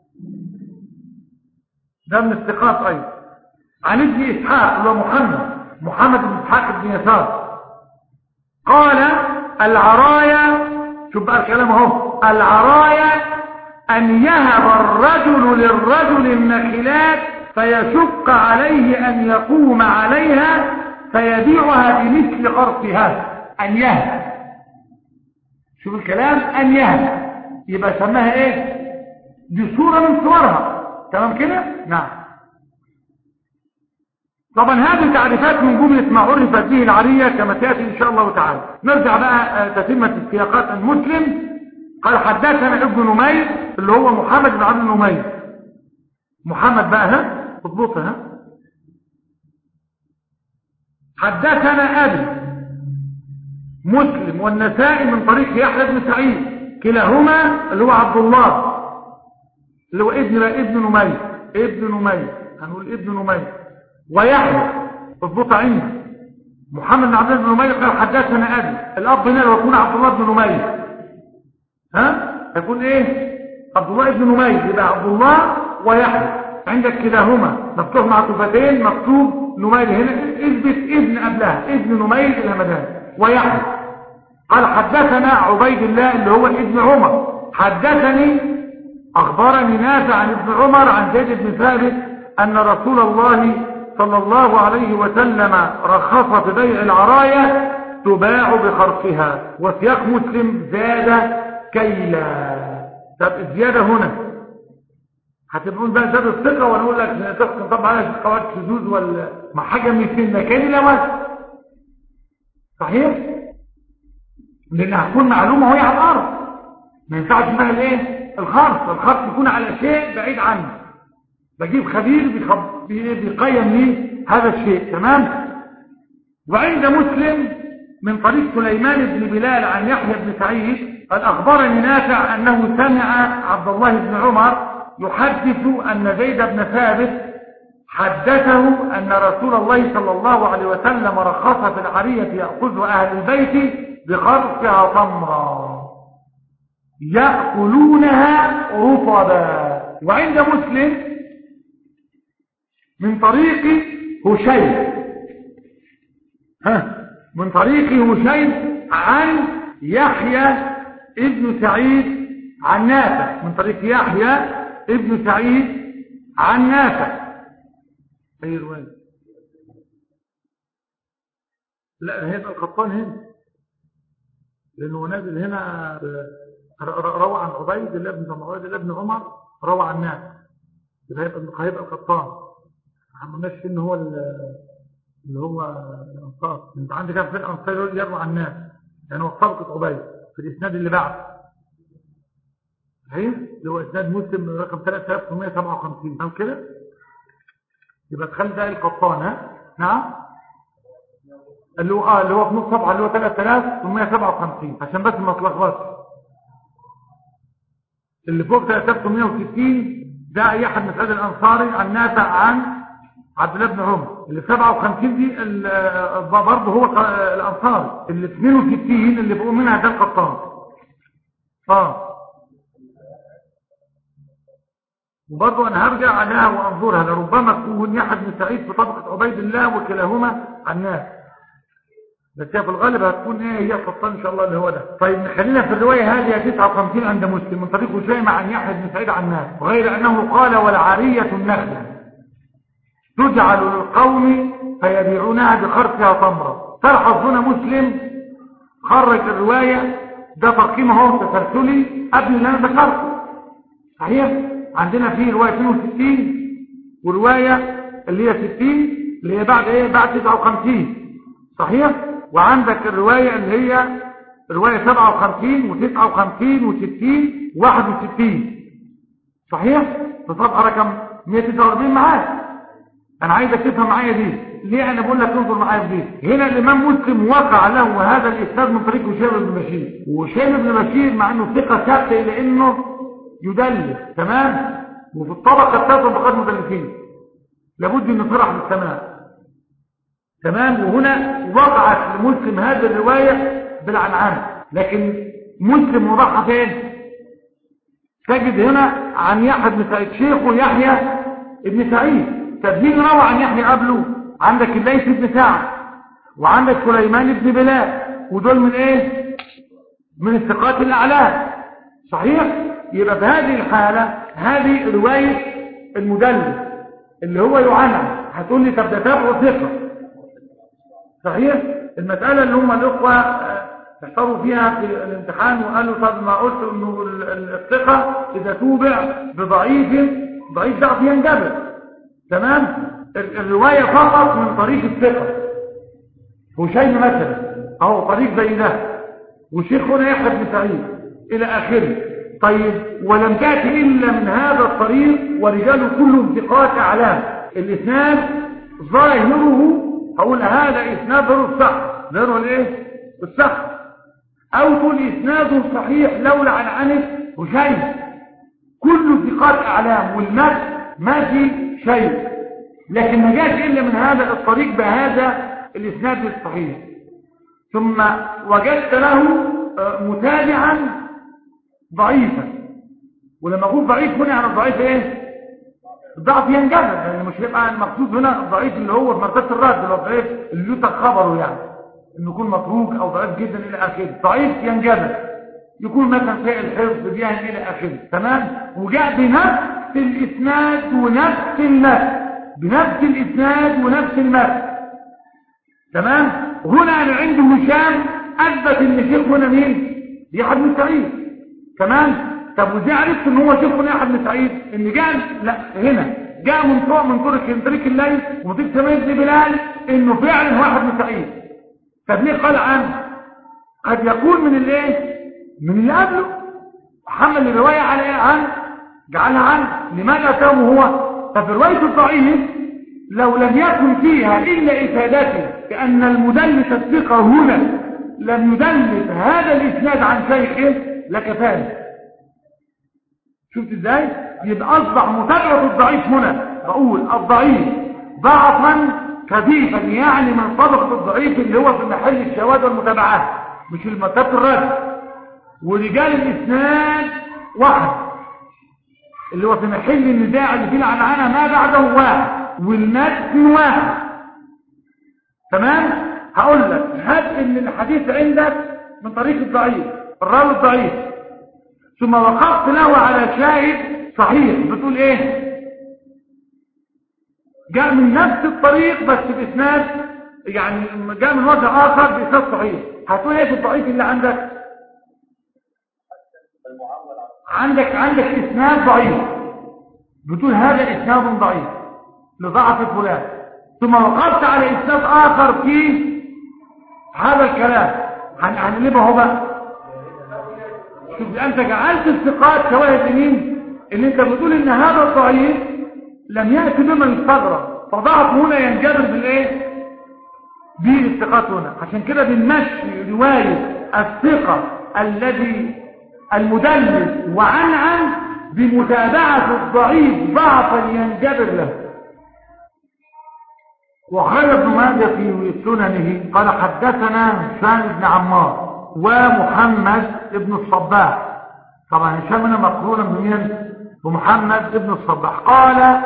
ده من الثقات ايضا عن ابن اسحاق اللي هو محمد محمد بن اسحاق بن يسار قال العرايا شوف بقى الكلام اهو العرايا أن يهب الرجل للرجل النخلات فيشق عليه أن يقوم عليها فيبيعها بمثل قرصها أن يهب شوف الكلام أن يهب يبقى سماها إيه دي صورة من صورها تمام كده نعم طبعا هذه تعريفات من جملة ما عرفت به العرية كما تأتي إن شاء الله تعالى نرجع بقى تتمة السياقات المسلم قال حدثنا ابن نمير اللي هو محمد بن عبد نمير محمد بقى ها اضبطها ها حدثنا ابي مسلم والنسائي من طريق يحيى بن سعيد كلاهما اللي هو عبد الله اللي هو ابن ابن نمير ابن نمير هنقول ابن نمير ويحيى اضبطها عندي محمد بن عبد الله بن نمير قال حدثنا ابي الاب هنا لو يكون عبد الله بن نمير ها يكون ايه عبد الله بن نمير يبقى عبد الله ويحيى عندك كلاهما مفتوح مع صفتين مكتوب نمير هنا اثبت ابن قبلها ابن نمير الهمدان ويحيى قال حدثنا عبيد الله اللي هو ابن عمر حدثني اخبرني نافع عن ابن عمر عن زيد بن ثابت ان رسول الله صلى الله عليه وسلم رخص في بيع العرايا تباع بخرصها وسياق مسلم زاد كيلا طب الزيادة هنا هتبقون بقى زاد الثقة ولا اقول لك تحكم طبعا على قواعد شذوذ ولا ما حاجة من سنة كان لا وزن صحيح لان هتكون معلومة وهي على الارض ما ينفعش بقى الايه الخرص الخرص يكون على شيء بعيد عنه بجيب خبير بيخب- بي- بيقيم لي هذا الشيء تمام وعند مسلم من طريق سليمان بن بلال عن يحيى بن سعيد قال أخبرني نافع أنه سمع عبد الله بن عمر يحدث أن زيد بن ثابت حدثه أن رسول الله صلى الله عليه وسلم رخص في العرية يأخذ أهل البيت بخرصها تمرا يأكلونها رطبا وعند مسلم من طريق هشيم ها من طريق هشيم عن يحيى ابن سعيد عن نافع من طريق يحيى ابن سعيد عن نافع اي رواية لا هيبقى القطان هنا لانه نازل هنا ر- ر- روى عن عبيد الله بن عبيد الله بن عمر روى عن نافع يبقى هيبقى هيبقى القطان ما عملناش ان هو ال- اللي هو الانصار انت عندك كام فرقه انصار يقول يروى عن نافع يعني هو طبقه عبيد في الاسناد اللي بعده صحيح اللي هو اسناد مسلم رقم 3857 تمام كده يبقى تخلي ده القطان ها نعم اللي هو اه اللي هو في نص صفحه اللي هو 3857 عشان بس ما تلخبطش اللي فوق 3860 ده اي احد من سيد الانصاري عن نافع عن عبد الله بن عمر اللي في 57 دي ال- آه، برضه هو ق- آه، الانصاري اللي في 62 اللي فوق منها ده القطان اه وبرضه انا هرجع عليها وانظرها لربما تكون يحيى بن سعيد في طبقه عبيد الله وكلاهما عن نافع بس هي في الغالب هتكون ايه هي القطان ان شاء الله اللي هو ده طيب خلينا في الروايه هذه 59 عند مسلم من طريق هشيم عن يحيى بن سعيد عن نافع وغير انه قال والعاريه النخله تجعل للقوم فيبيعونها بخرسها تمرا تلحظ هنا مسلم خرج الروايه ده ترقيمه هو تسلسلي قبل اللي انا ذكرته صحيح عندنا فيه روايه 62 وروايه اللي هي 60 اللي هي بعد ايه بعد 59 صحيح وعندك الرواية اللي هي رواية 57 و59 و60 و61 صحيح في صفحة رقم 149 معاك انا عايزك تفهم معايا دي ليه انا بقول لك انظر معايا في دي هنا الامام مسلم وقع له هذا الاسناد من طريق هشام بن بشير وهشام بن بشير مع انه ثقه ثابت الا انه يدلس تمام وفي الطبقه الثالثه طبقات مدلسين لابد انه صرح بالسماء تمام وهنا وقعت لمسلم هذه الرواية بالعنعان لكن مسلم وضعها فين تجد هنا عن يحيى بن سعيد شيخه يحيى بن سعيد طب مين روى عن يحيى قبله عندك الليث بن سعد وعندك سليمان بن بلال ودول من ايه من الثقات الاعلام صحيح يبقى في هذه الحالة هذه رواية المدلس اللي هو يعنعن هتقول لي طب ده تابعه ثقه صحيح المسألة اللي هم الأخوة آه، احتروا فيها في الامتحان وقالوا طب ما قلت انه ال- ال- الثقة اذا توبع بضعيف ضعيف ضعف ينجبر تمام ال- الرواية فقط من طريق الثقة هشيم مثلا اهو طريق زي ده وشيخنا يحيى بن سعيد الى اخره طيب ولم تأتي الا من هذا الطريق ورجاله كلهم ثقات اعلام الاسناد ظاهره هقول هذا اسناده الصح ظاهره الايه الصح او تقول اسناده صحيح لولا عن عنه هشيم كل ثقات اعلام والمد ما في شيء لكن ما جاش الا من هذا الطريق بهذا الاسناد الصحيح ثم وجدت له آه، متابعا ضعيفا ولما اقول ضعيف هنا يعني الضعيف ايه الضعف ينجبر يعني مش هيبقى المقصود هنا الضعيف اللي هو في مرتبه الرد اللي هو الضعيف اللي يترك خبره يعني انه يكون متروك او ضعيف جدا الى اخره ضعيف ينجبر يكون مثلا سيء الحفظ بيان الى اخره تمام وجاء بنفس الاسناد ونفس المتن بنفس الاسناد ونفس المتن تمام هنا انا عند هشام اثبت ان شيخ هنا مين يحيى بن سعيد تمام طب وازاي عرفت ان هو شيخ هنا يحيى بن سعيد ان جاء لا هنا جاء من طرق من طرق من طريق الليل ومن طريق سمير بن بلال انه فعلا هو يحيى بن سعيد طب ليه قال عنه قد يكون من الايه من اللي قبله حمل الروايه على ايه عنه جعلها عنه لماذا تم هو ففي رواية الضعيف لو لم يكن فيها إلا إفادته كأن المدلس الثقة هنا لم يدلس هذا الإسناد عن شيخه لكفاني شفت ازاي يبقى أصبح متابعة الضعيف هنا بقول الضعيف ضعفا خفيفا يعني من طبقة الضعيف اللي هو في محل الشواذ والمتابعات مش المرتبة الرد ورجال الإسناد واحد اللي هو في محل النزاع اللي فيه العنعنة ما بعده واحد والمتن واحد تمام هقول لك هات ان الحديث عندك من طريق الضعيف الراوي الضعيف ثم وقفت له على شاهد صحيح بتقول ايه جاء من نفس الطريق بس باسناد يعني جاء من وجه اخر باسناد صحيح هتقول ايه في الضعيف اللي عندك عندك عندك اسناد ضعيف بتقول هذا اسناد ضعيف لضعف فلان ثم وقفت على اسناد اخر في هذا الكلام هنقلبه هو بقى شوف انت جعلت الثقات شواهد لمين اللي انت بتقول ان هذا الضعيف لم يأتي بما يستغرب فضعف هنا ينجبر بالايه بالثقات هنا عشان كده بنمشي رواية الثقة الذي المدلس وعن عن بمتابعة الضعيف ضعفا ينجبر له وخرج ابن ماجه في سننه قال حدثنا هشام بن عمار ومحمد بن الصباح طبعا هشام هنا مقرونا بمين بمحمد بن الصباح قال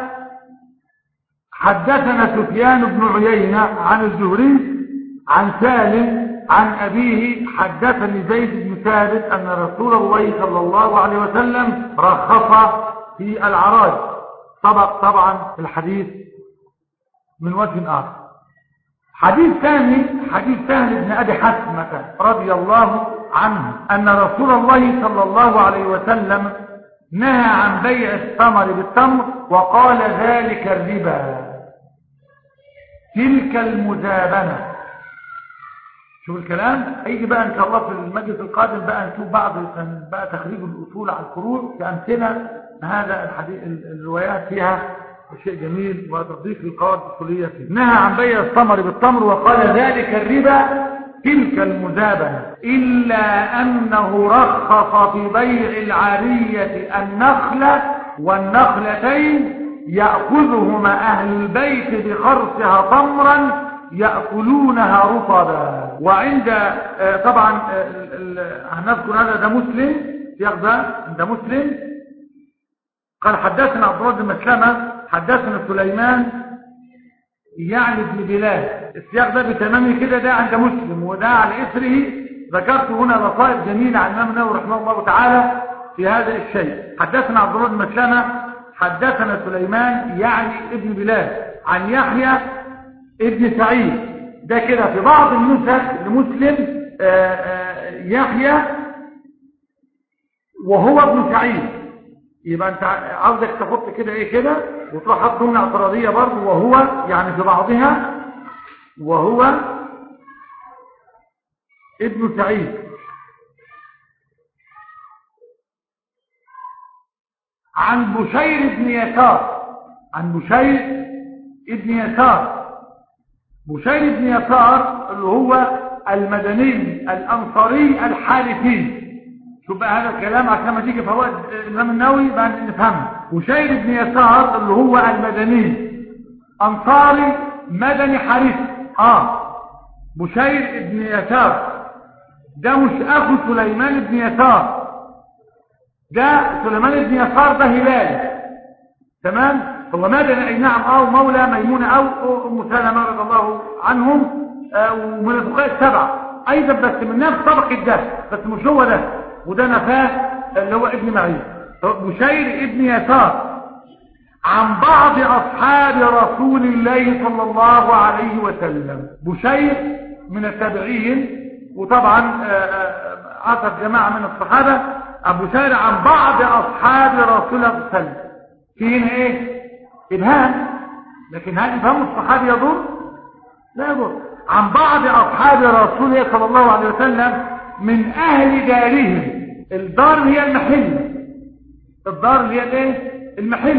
حدثنا سفيان بن عيينة عن الزهري عن سالم عن أبيه حدثني زيد بن ثابت أن رسول الله صلى الله عليه وسلم رخص في العراج سبق طبعا الحديث من وجه آخر حديث ثاني حديث سهل بن أبي حسمة رضي الله عنه أن رسول الله صلى الله عليه وسلم نهى عن بيع الثمر بالتمر وقال ذلك الربا تلك المزابنة شوف الكلام هيجي بقى ان شاء الله في المجلس القادم بقى نشوف بعض بقى تخريج الاصول على الفروع كامثله هذا الحديث الروايات فيها شيء جميل وتطبيق القواعد الاصوليه فيه نهى عن بيع الثمر بالتمر وقال ذلك الربا تلك المزابنه الا انه رخص في بيع العاريه النخله والنخلتين ياخذهما اهل البيت بخرصها تمرا يأكلونها رطبا وعند طبعا هنذكر هذا ده مسلم ياخذ ده مسلم قال حدثنا عبد الله بن مسلمة حدثنا سليمان يعني ابن بلال السياق ده بتمامه كده ده عند مسلم وده على اثره ذكرت هنا لطائف جميلة عن الامام النووي رحمه الله تعالى في هذا الشيء حدثنا عبد الله بن مسلمة حدثنا سليمان يعني ابن بلال عن يحيى ابن سعيد ده كده في بعض النسخ لمسلم آآ آآ يحيى وهو ابن سعيد يبقى انت عاوزك تحط كده ايه كده وتروح حط ضمن اعتراضيه برضه وهو يعني في بعضها وهو ابن سعيد عن بشير بن يسار عن بشير ابن يسار بشير بن يسار اللي هو المدني الأنصاري الحارثي شوف بقى هذا الكلام عشان ما تيجي فوائد الإمام النووي بقى نفهمه بشير بن يسار اللي هو المدني أنصاري مدني حارثي آه بشير بن يسار ده مش أخو سليمان بن يسار ده سليمان بن يسار ده هلال تمام هو مدني اي نعم او مولى ميمونة او ام سلمة رضي الله عنهم ومن الفقهاء السبعة ايضا بس من نفس طبقة ده بس مش هو ده وده نفاه اللي هو ابن معين بشير ابن يسار عن بعض اصحاب رسول الله صلى الله عليه وسلم بشير من التابعين وطبعا عثر جماعة من الصحابة ابو شير عن بعض اصحاب رسول الله صلى الله عليه وسلم في هنا ايه إبهام لكن هل إبهام الصحابي يضر لا يضر عن بعض أصحاب رسول الله صلى الله عليه وسلم من أهل دارهم الدار هي المحل الدار هي الايه المحل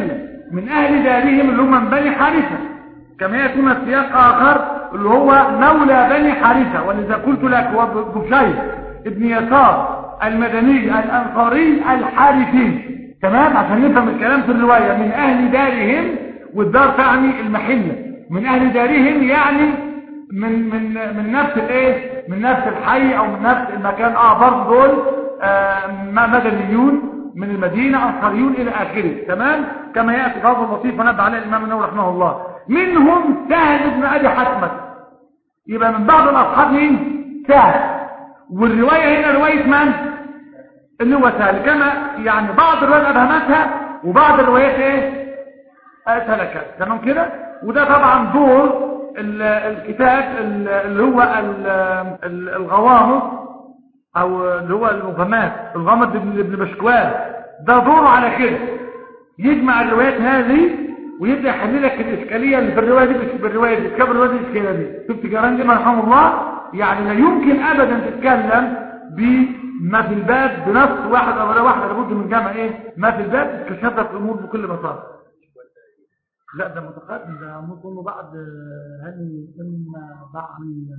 من أهل دارهم اللي هم من بني حارثة كما يأتون السياق آخر اللي هو مولى بني حارثة ولذا قلت لك هو بشير ابن يسار المدني الأنصاري الحارثي تمام عشان نفهم الكلام في الرواية من أهل دارهم والدار تعني المحلة من أهل دارهم يعني من من من نفس الايه من نفس الحي او من نفس المكان اه برضه دول آه مدنيون من المدينة أنصاريون إلى آخره تمام كما يأتي هذا اللطيف ونبع عليه الإمام النووي رحمه الله منهم سهل بن أبي حتمة يبقى من بعض الأصحاب مين سهل والرواية هنا رواية من اللي هو سهل كما يعني بعض الروايات أبهمتها وبعض الروايات ايه سلكت تمام كده وده طبعا دور الكتاب اللي هو الغوامض او اللي هو المغامات الغامض ابن بشكوان ده دوره على كده يجمع الروايات هذه ويبدا يحل لك الاشكاليه اللي في الروايه دي في الروايه دي كتاب الروايه دي الاشكاليه دي شفت جيران رحمه الله يعني لا يمكن ابدا تتكلم بما في الباب بنص واحد او لا واحد لابد من جمع ايه ما في الباب تكشف لك الامور بكل بساطه لا ده متقدم ده ممكن له بعد هل اما بعد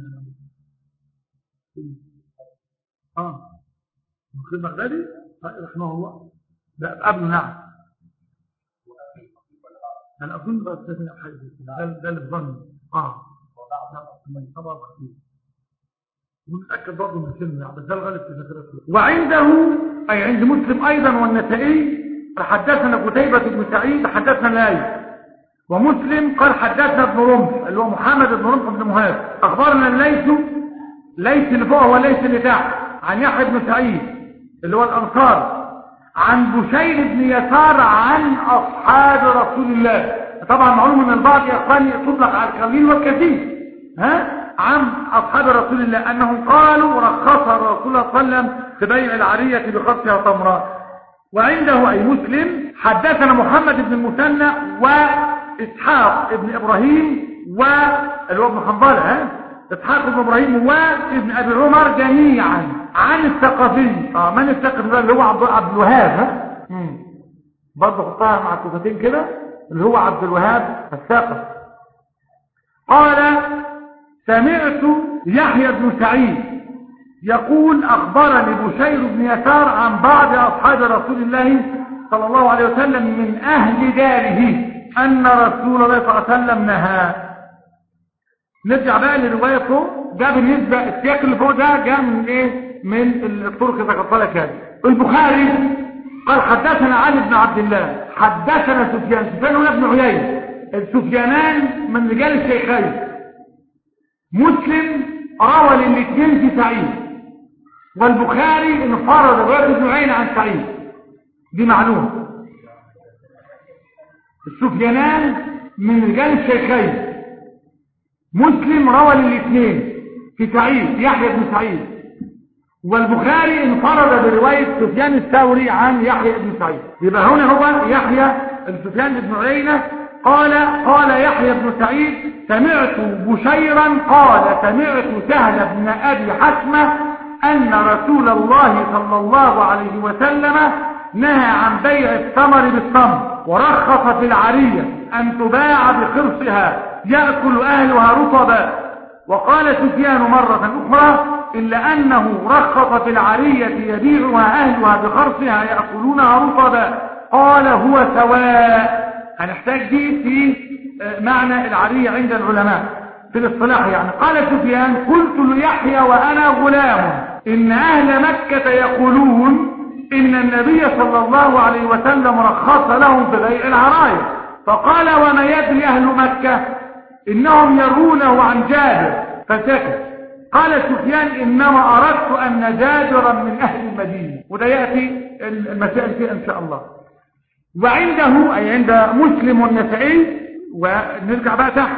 اه مخير بغدادي رحمه الله لا قبله نعم انا اظن بقى استثناء حاجه ده ده اللي بظن اه طبعا ونتاكد برضه من الكلمه يعني بس ده الغالب في ذاكرته وعنده اي عند مسلم ايضا والنسائي حدثنا قتيبة بن سعيد حدثنا لاي ومسلم قال حدثنا ابن رمح اللي هو محمد بن رمح بن مهاج اخبرنا الليث ليس اللي فوق هو ليس اللي تحت عن يحيى بن سعيد اللي هو الانصار عن بشير بن يسار عن اصحاب رسول الله طبعا معلوم ان البعض يا اخواني تطلق على القليل والكثير ها عن اصحاب رسول الله انهم قالوا رخص رسول الله صلى الله عليه وسلم في بيع العريه بخصها تمرات وعنده اي مسلم حدثنا محمد بن المثنى واسحاق بن ابراهيم واللي هو ابن حنظله ها اسحاق بن ابراهيم وابن ابي عمر جميعا عن الثقفي اه من الثقفي ده اللي هو عبد عبد الوهاب ها برضه حطها مع الكفتين كده اللي هو عبد الوهاب الثقفي قال سمعت يحيى بن سعيد يقول اخبرني بشير بن يسار عن بعض اصحاب رسول الله صلى الله عليه وسلم من اهل داره ان رسول الله صلى الله عليه وسلم نهى نرجع بقى لرواية فوق ده بالنسبة السياق اللي فوق ده جاء من ايه من الطرق اللي ذكرت لك هذه البخاري قال حدثنا علي بن عبد الله حدثنا سفيان سفيان هنا ابن عيينة السفيانان من رجال الشيخين مسلم روى للاثنين في سعيد والبخاري انفرد رواية ابن عيينة عن سعيد دي معلومة السفيانان من رجال الشيخين مسلم روى للاثنين في سعيد يحيى بن سعيد والبخاري انفرد برواية سفيان الثوري عن يحيى بن سعيد يبقى هنا هو يحيى سفيان بن عيينة قال قال يحيى بن سعيد سمعت بشيرا قال سمعت سهل بن أبي حسمة أن رسول الله صلى الله عليه وسلم نهى عن بيع الثمر بالثمر ورخص في العرية أن تباع بخرصها يأكل أهلها رطبا وقال سفيان مرة أخرى إلا أنه رخص في العرية يبيعها أهلها بخرصها يأكلونها رطبا قال هو سواء هنحتاج دي في معنى العرية عند العلماء في الاصطلاح يعني قال سفيان قلت ليحيى وأنا غلام إن أهل مكة يقولون إن النبي صلى الله عليه وسلم رخص لهم في بيع العراية فقال وما يدري أهل مكة إنهم يرونه عن جابر فسكت قال سفيان إنما أردت أن جابرا من أهل المدينة وده يأتي المسائل فيه إن شاء الله وعنده أي عند مسلم والنسائي ونرجع بقى تحت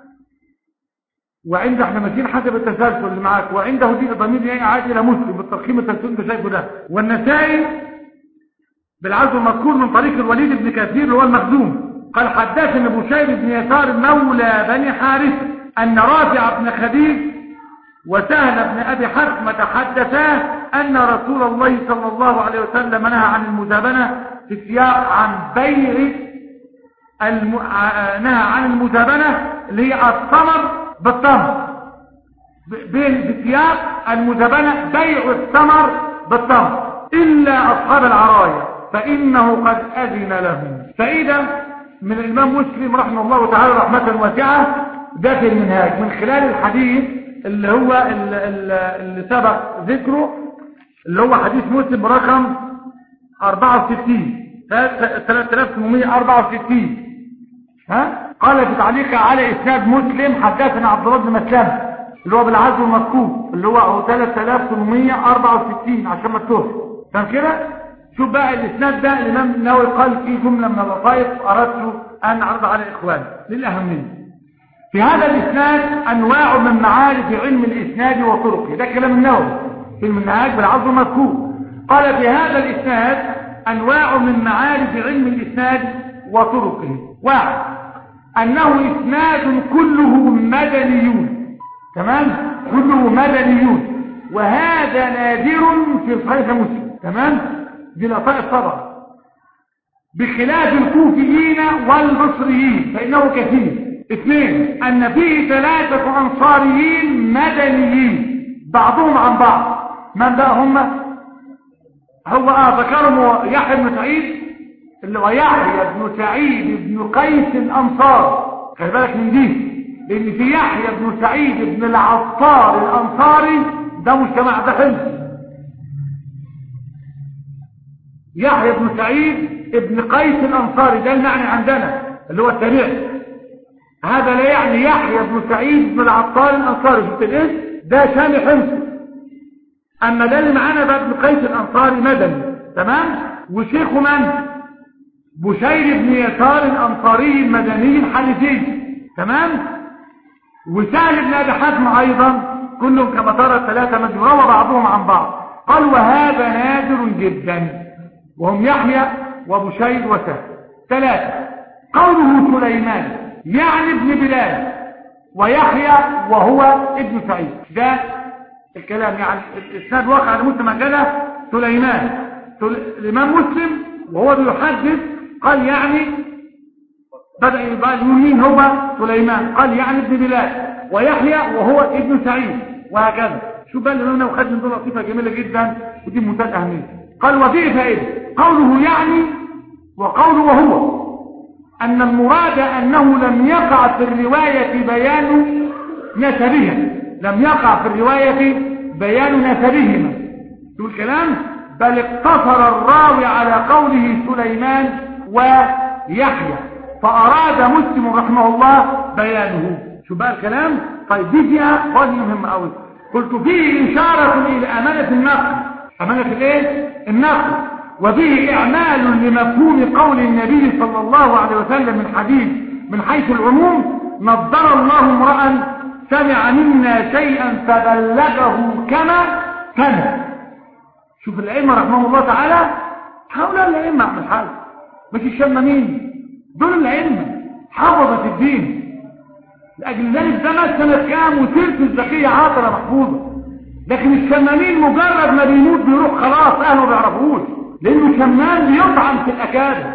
وعنده احنا ماشيين حسب التسلسل اللي معاك وعنده دي ضمير يعني عاد الى مسلم بالترقيم التسلسل انت شايفه ده والنسائي بالعزو المذكور من طريق الوليد بن كثير اللي هو المخزوم قال حدثنا بشير بن يسار مولى بني حارث أن رافع بن خديج وسهل بن أبي حكمة حدثا أن رسول الله صلى الله عليه وسلم نهى عن المزابنة في السياق عن بيع الم... نهى عن المزابنة اللي هي الثمر بالتمر بسياق المزابنة بيع الثمر بالتمر إلا أصحاب العراية فإنه قد أذن لهم فإذا من الإمام مسلم رحمه الله تعالى رحمة واسعة ده في المنهاج من خلال الحديث اللي هو اللي سبق ذكره اللي هو حديث مسلم رقم 64 3864 ها قال في تعليق على اسناد مسلم حدثنا عبد الله بن مسلم اللي هو بالعزو المذكور اللي هو 3864 عشان ما تتوه فاهم كده شوف بقى الاسناد ده الامام النووي قال فيه جمله من اللطائف اردت ان اعرض على اخواني للاهميه في هذا الاسناد انواع من معارف علم الاسناد وطرقه ده كلام النووي في المنهاج بالعزو المذكور قال في هذا الاسناد انواع من معارف علم الاسناد وطرقه واحد انه اسناد كله مدنيون تمام كله مدنيون وهذا نادر في صحيح مسلم تمام دي لطائف طبعا بخلاف الكوفيين والبصريين فانه كثير اثنين ان فيه ثلاثة انصاريين مدنيين بعضهم عن بعض من بقى هم هو اه ذكرهم يحيى بن سعيد اللي هو يحيى بن سعيد بن قيس الانصار خلي بالك من دي لان في يحيى بن سعيد بن العطار الانصاري ده مجتمع ده حلو يحيى بن سعيد ابن قيس الانصاري ده المعنى عندنا اللي هو التابعي هذا لا يعني يحيى بن سعيد بن العطار الانصاري شفت الاسم ده شامي حمصي اما ده اللي معانا بقى ابن قيس الانصاري مدني تمام وشيخه من بشير بن يسار الانصاري المدني الحنفي تمام وسهل بن ابي حاتم ايضا كلهم كما ترى الثلاثه من روى بعضهم عن بعض قال وهذا نادر جدا وهم يحيى وبشير وسهل ثلاثه قوله سليمان يعني ابن بلال ويحيى وهو ابن سعيد ده الكلام يعني الاسناد واقع على مسلم كده سليمان الامام مسلم وهو بيحدث قال يعني بدأ يبقى مين هو سليمان قال يعني ابن بلال ويحيى وهو ابن سعيد وهكذا شو بقى الامام نووي خد من دول لطيفه جميله جدا ودي منتهى الاهميه قال وفيه فائده قوله يعني وقوله وهو أن المراد أنه لم يقع في الرواية بيان نسبهم لم يقع في الرواية بيان نسبهما شو الكلام بل اقتصر الراوي على قوله سليمان ويحيى فأراد مسلم رحمه الله بيانه شو بقى الكلام طيب دي فيها قول مهم قوي قلت فيه إشارة إلى أمانة النقل أمانة الايه النقل وفيه إعمال لمفهوم قول النبي صلى الله عليه وسلم من حديث من حيث العموم نضر الله امرأ سمع منا شيئا فبلغه كما كان شوف الأئمة رحمه الله تعالى هؤلاء الأئمة عم الحاج مش الشمامين دول الأئمة حفظت الدين لأجل ذلك ده ما سنة كام وسيرة الزكية عاطلة محفوظة لكن الشمامين مجرد ما بيموت بيروح خلاص أهله ما بيعرفوش لأنه شمام بيطعن في الأكابر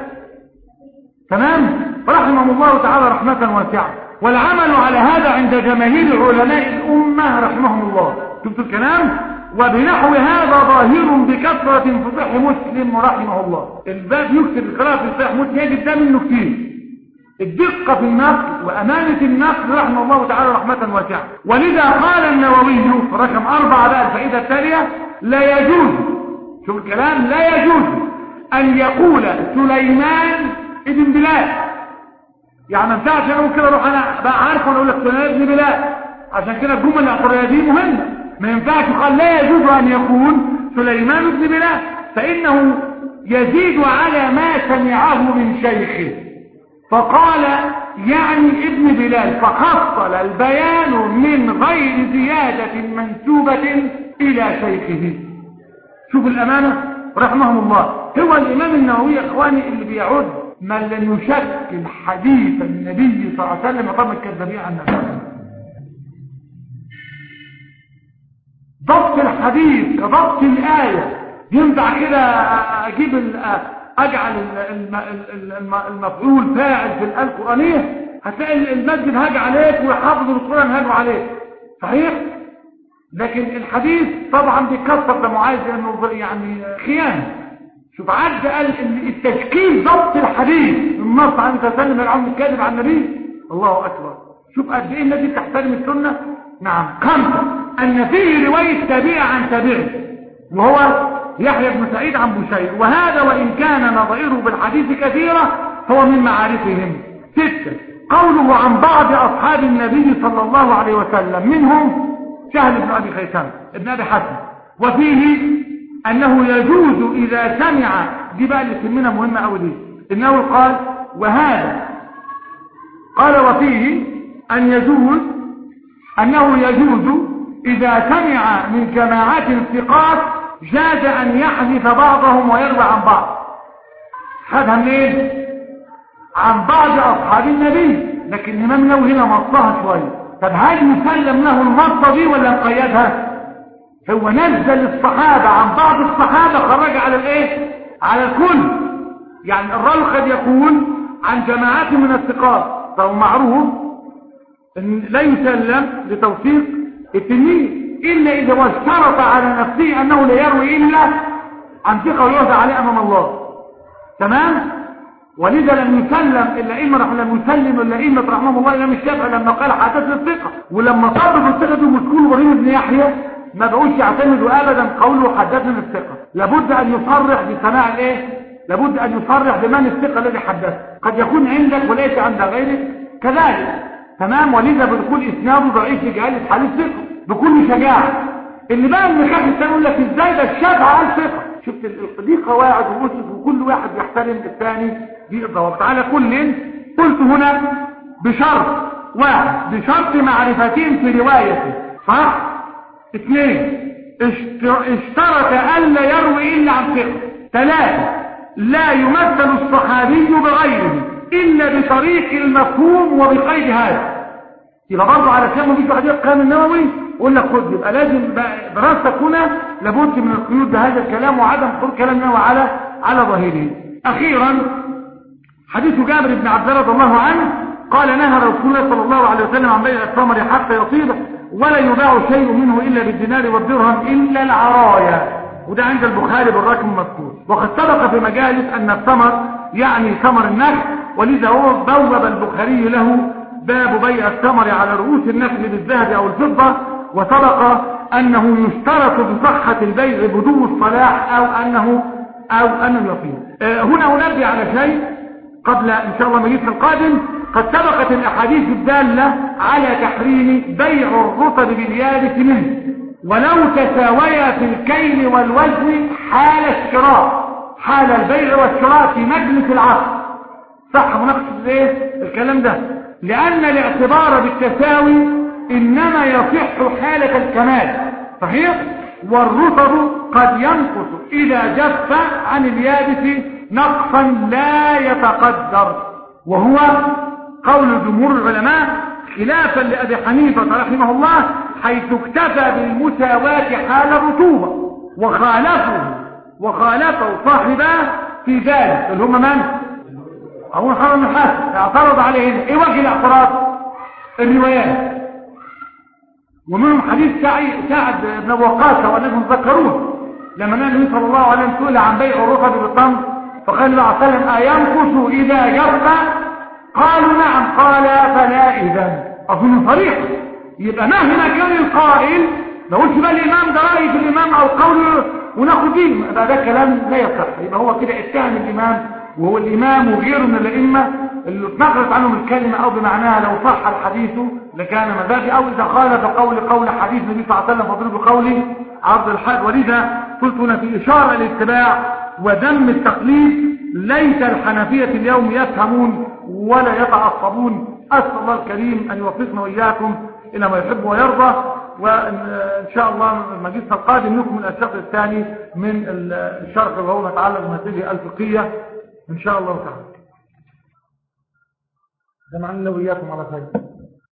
تمام رحمه الله تعالى رحمة واسعة والعمل على هذا عند جماهير علماء الأمة رحمهم الله شفتوا الكلام وبنحو هذا ظاهر بكثرة في صحيح مسلم رحمه الله الباب يكتب القراءة في صحيح مسلم يجب ده منه كتير الدقة في النقل وأمانة النقل رحمه الله تعالى رحمة واسعة ولذا قال النووي رقم أربعة بقى الفائدة التالية لا يجوز شوف الكلام لا يجوز أن يقول سليمان ابن بلال يعني ما ينفعش اقول كده اروح انا بقى عارف وانا اقول لك سليمان ابن بلال عشان كده الجمله الاعتراضيه دي مهمه ما ينفعش قال لا يجوز ان يكون سليمان ابن بلال فانه يزيد على ما سمعه من شيخه فقال يعني ابن بلال فحصل البيان من غير زيادة منسوبة إلى شيخه شوف الأمانة رحمهم الله هو الإمام النووي يا إخواني اللي بيعد من لن يشكل حديث النبي صلى الله عليه وسلم طبعا الكذابين عن نفسه ضبط الحديث كضبط الآية ينفع كده أجيب اجعل المفعول فاعل في الآية القرآنية هتلاقي المسجد هاج عليك ويحافظ القرآن هاجوا عليك صحيح لكن الحديث طبعا بيكسر ده معاذ لانه يعني خيانه شوف عد قال ان التشكيل ضبط الحديث النص عن تسلم العون الكاذب عن النبي الله اكبر شوف قد ايه النبي تحترم السنه نعم خمسه ان فيه روايه تابعه عن تابعه وهو يحيى بن سعيد عن بشير وهذا وان كان نظائره بالحديث كثيره فهو من معارفهم سته قوله عن بعض اصحاب النبي صلى الله عليه وسلم منهم سهل بن ابي خيثمه ابن ابي حسن وفيه انه يجوز اذا سمع دي بقى اللي سمينا مهمه قوي دي انه قال وهذا قال وفيه ان يجوز انه يجوز اذا سمع من جماعات ثقات جاز ان يحذف بعضهم ويروي عن بعض خدها منين عن بعض اصحاب النبي لكن الامام النووي هنا مصها شويه طب هل يسلم له المصه دي ولا نقيدها هو نزل الصحابة عن بعض الصحابة خرج على الايه على الكل يعني الراوي قد يقول عن جماعات من الثقات فهو معروف ان لا يسلم لتوثيق التلميذ الا اذا واشترط على نفسه انه لا يروي الا عن ثقه ويوضع عليه امام الله تمام ولذا لم يسلم الا ائمه رحمه لم يسلم الا ائمه رحمه الله الامام الشافعي لما قال حدثنا الثقه ولما طلب الثقه مسكون ابراهيم بن يحيى ما بقولش يعتمدوا ابدا قوله حدثنا الثقه لابد ان يصرح بسماع الايه لابد ان يصرح بمن الثقه الذي حدث قد يكون عندك وليس عند غيرك كذلك تمام ولذا بنقول اسناده ضعيف لجهاله حديث ثقه بكل شجاعه اللي بقى اللي خاف الثاني يقول لك ازاي ده الشافعي قال ثقه شفت دي قواعد واسس وكل واحد يحترم الثاني دي الضوابط على كل قلت هنا بشرط واحد بشرط معرفتين في روايته صح اثنين اشترط ألا يروي إلا عن ثقة ثلاثة لا يمثل الصحابي بغيره إلا بطريق المفهوم وبقيد هذا يبقى برضه على كلام مفيش حديث كلام النووي يقول لك خد يبقى لازم دراستك هنا لابد من القيود بهذا الكلام وعدم خروج كلام النووي على على ظاهره اخيرا حديث جابر بن عبد الله رضي الله عنه قال نهى رسول الله صلى الله عليه وسلم عن بيع الثمر حتى يصيب ولا يباع شيء منه إلا بالدينار والدرهم إلا العرايا وده عند البخاري بالرقم المذكور وقد سبق في مجالس أن الثمر يعني ثمر النخل ولذا هو بوب البخاري له باب بيع الثمر على رؤوس النخل بالذهب أو الفضة وسبق أنه يشترط بصحة البيع بدون الصلاح أو أنه أو أنه يصير آه هنا أنبه على شيء قبل إن شاء الله مجلس القادم قد سبقت الأحاديث الدالة على تحريم بيع الرطب باليابس منه ولو تساويا في الكيل والوزن حال الشراء حال البيع والشراء في مجلس العقد صح مناقشه ايه الكلام ده لأن الاعتبار بالتساوي إنما يصح حالة الكمال صحيح والرطب قد ينقص إذا جف عن اليابس نقصا لا يتقدر وهو قول جمهور العلماء خلافا لأبي حنيفة رحمه الله حيث اكتفى بالمساواة حال الرطوبة وخالفه وخالفه صاحباه في ذلك اللي هم من؟ أبو محمد بن حسن اعترض عليه ايه وجه الاعتراض؟ الروايات ومنهم حديث سعد بن وقاصة وانكم تذكرون لما النبي صلى الله عليه وسلم سئل عن بيع الرطب بالطمر فقال الله عليه وسلم أينقص إذا جف قالوا نعم قال فلا إذا أظن صريح يبقى مهما كان القائل ما قلتش بقى الإمام ده رأي في الإمام أو قول وناخد دين يبقى ده كلام لا يصح يبقى هو كده اتهم الإمام وهو الإمام وغيره من الأئمة اللي اتنقلت عنهم الكلمة أو بمعناها لو صح الحديث لكان مذاهبي أو إذا خالف قول قول حديث النبي صلى الله عليه وسلم فضرب قولي عرض الحد ولذا قلت هنا في إشارة الاتباع وذم التقليد ليس الحنفية اليوم يفهمون ولا يتعصبون أسأل الله الكريم أن يوفقنا وإياكم إلى ما يحب ويرضى وإن شاء الله المجلس القادم نكمل الشق الثاني من الشرح وهو ما يتعلق بمسألة الفقهية إن شاء الله تعالى جمعنا وإياكم على خير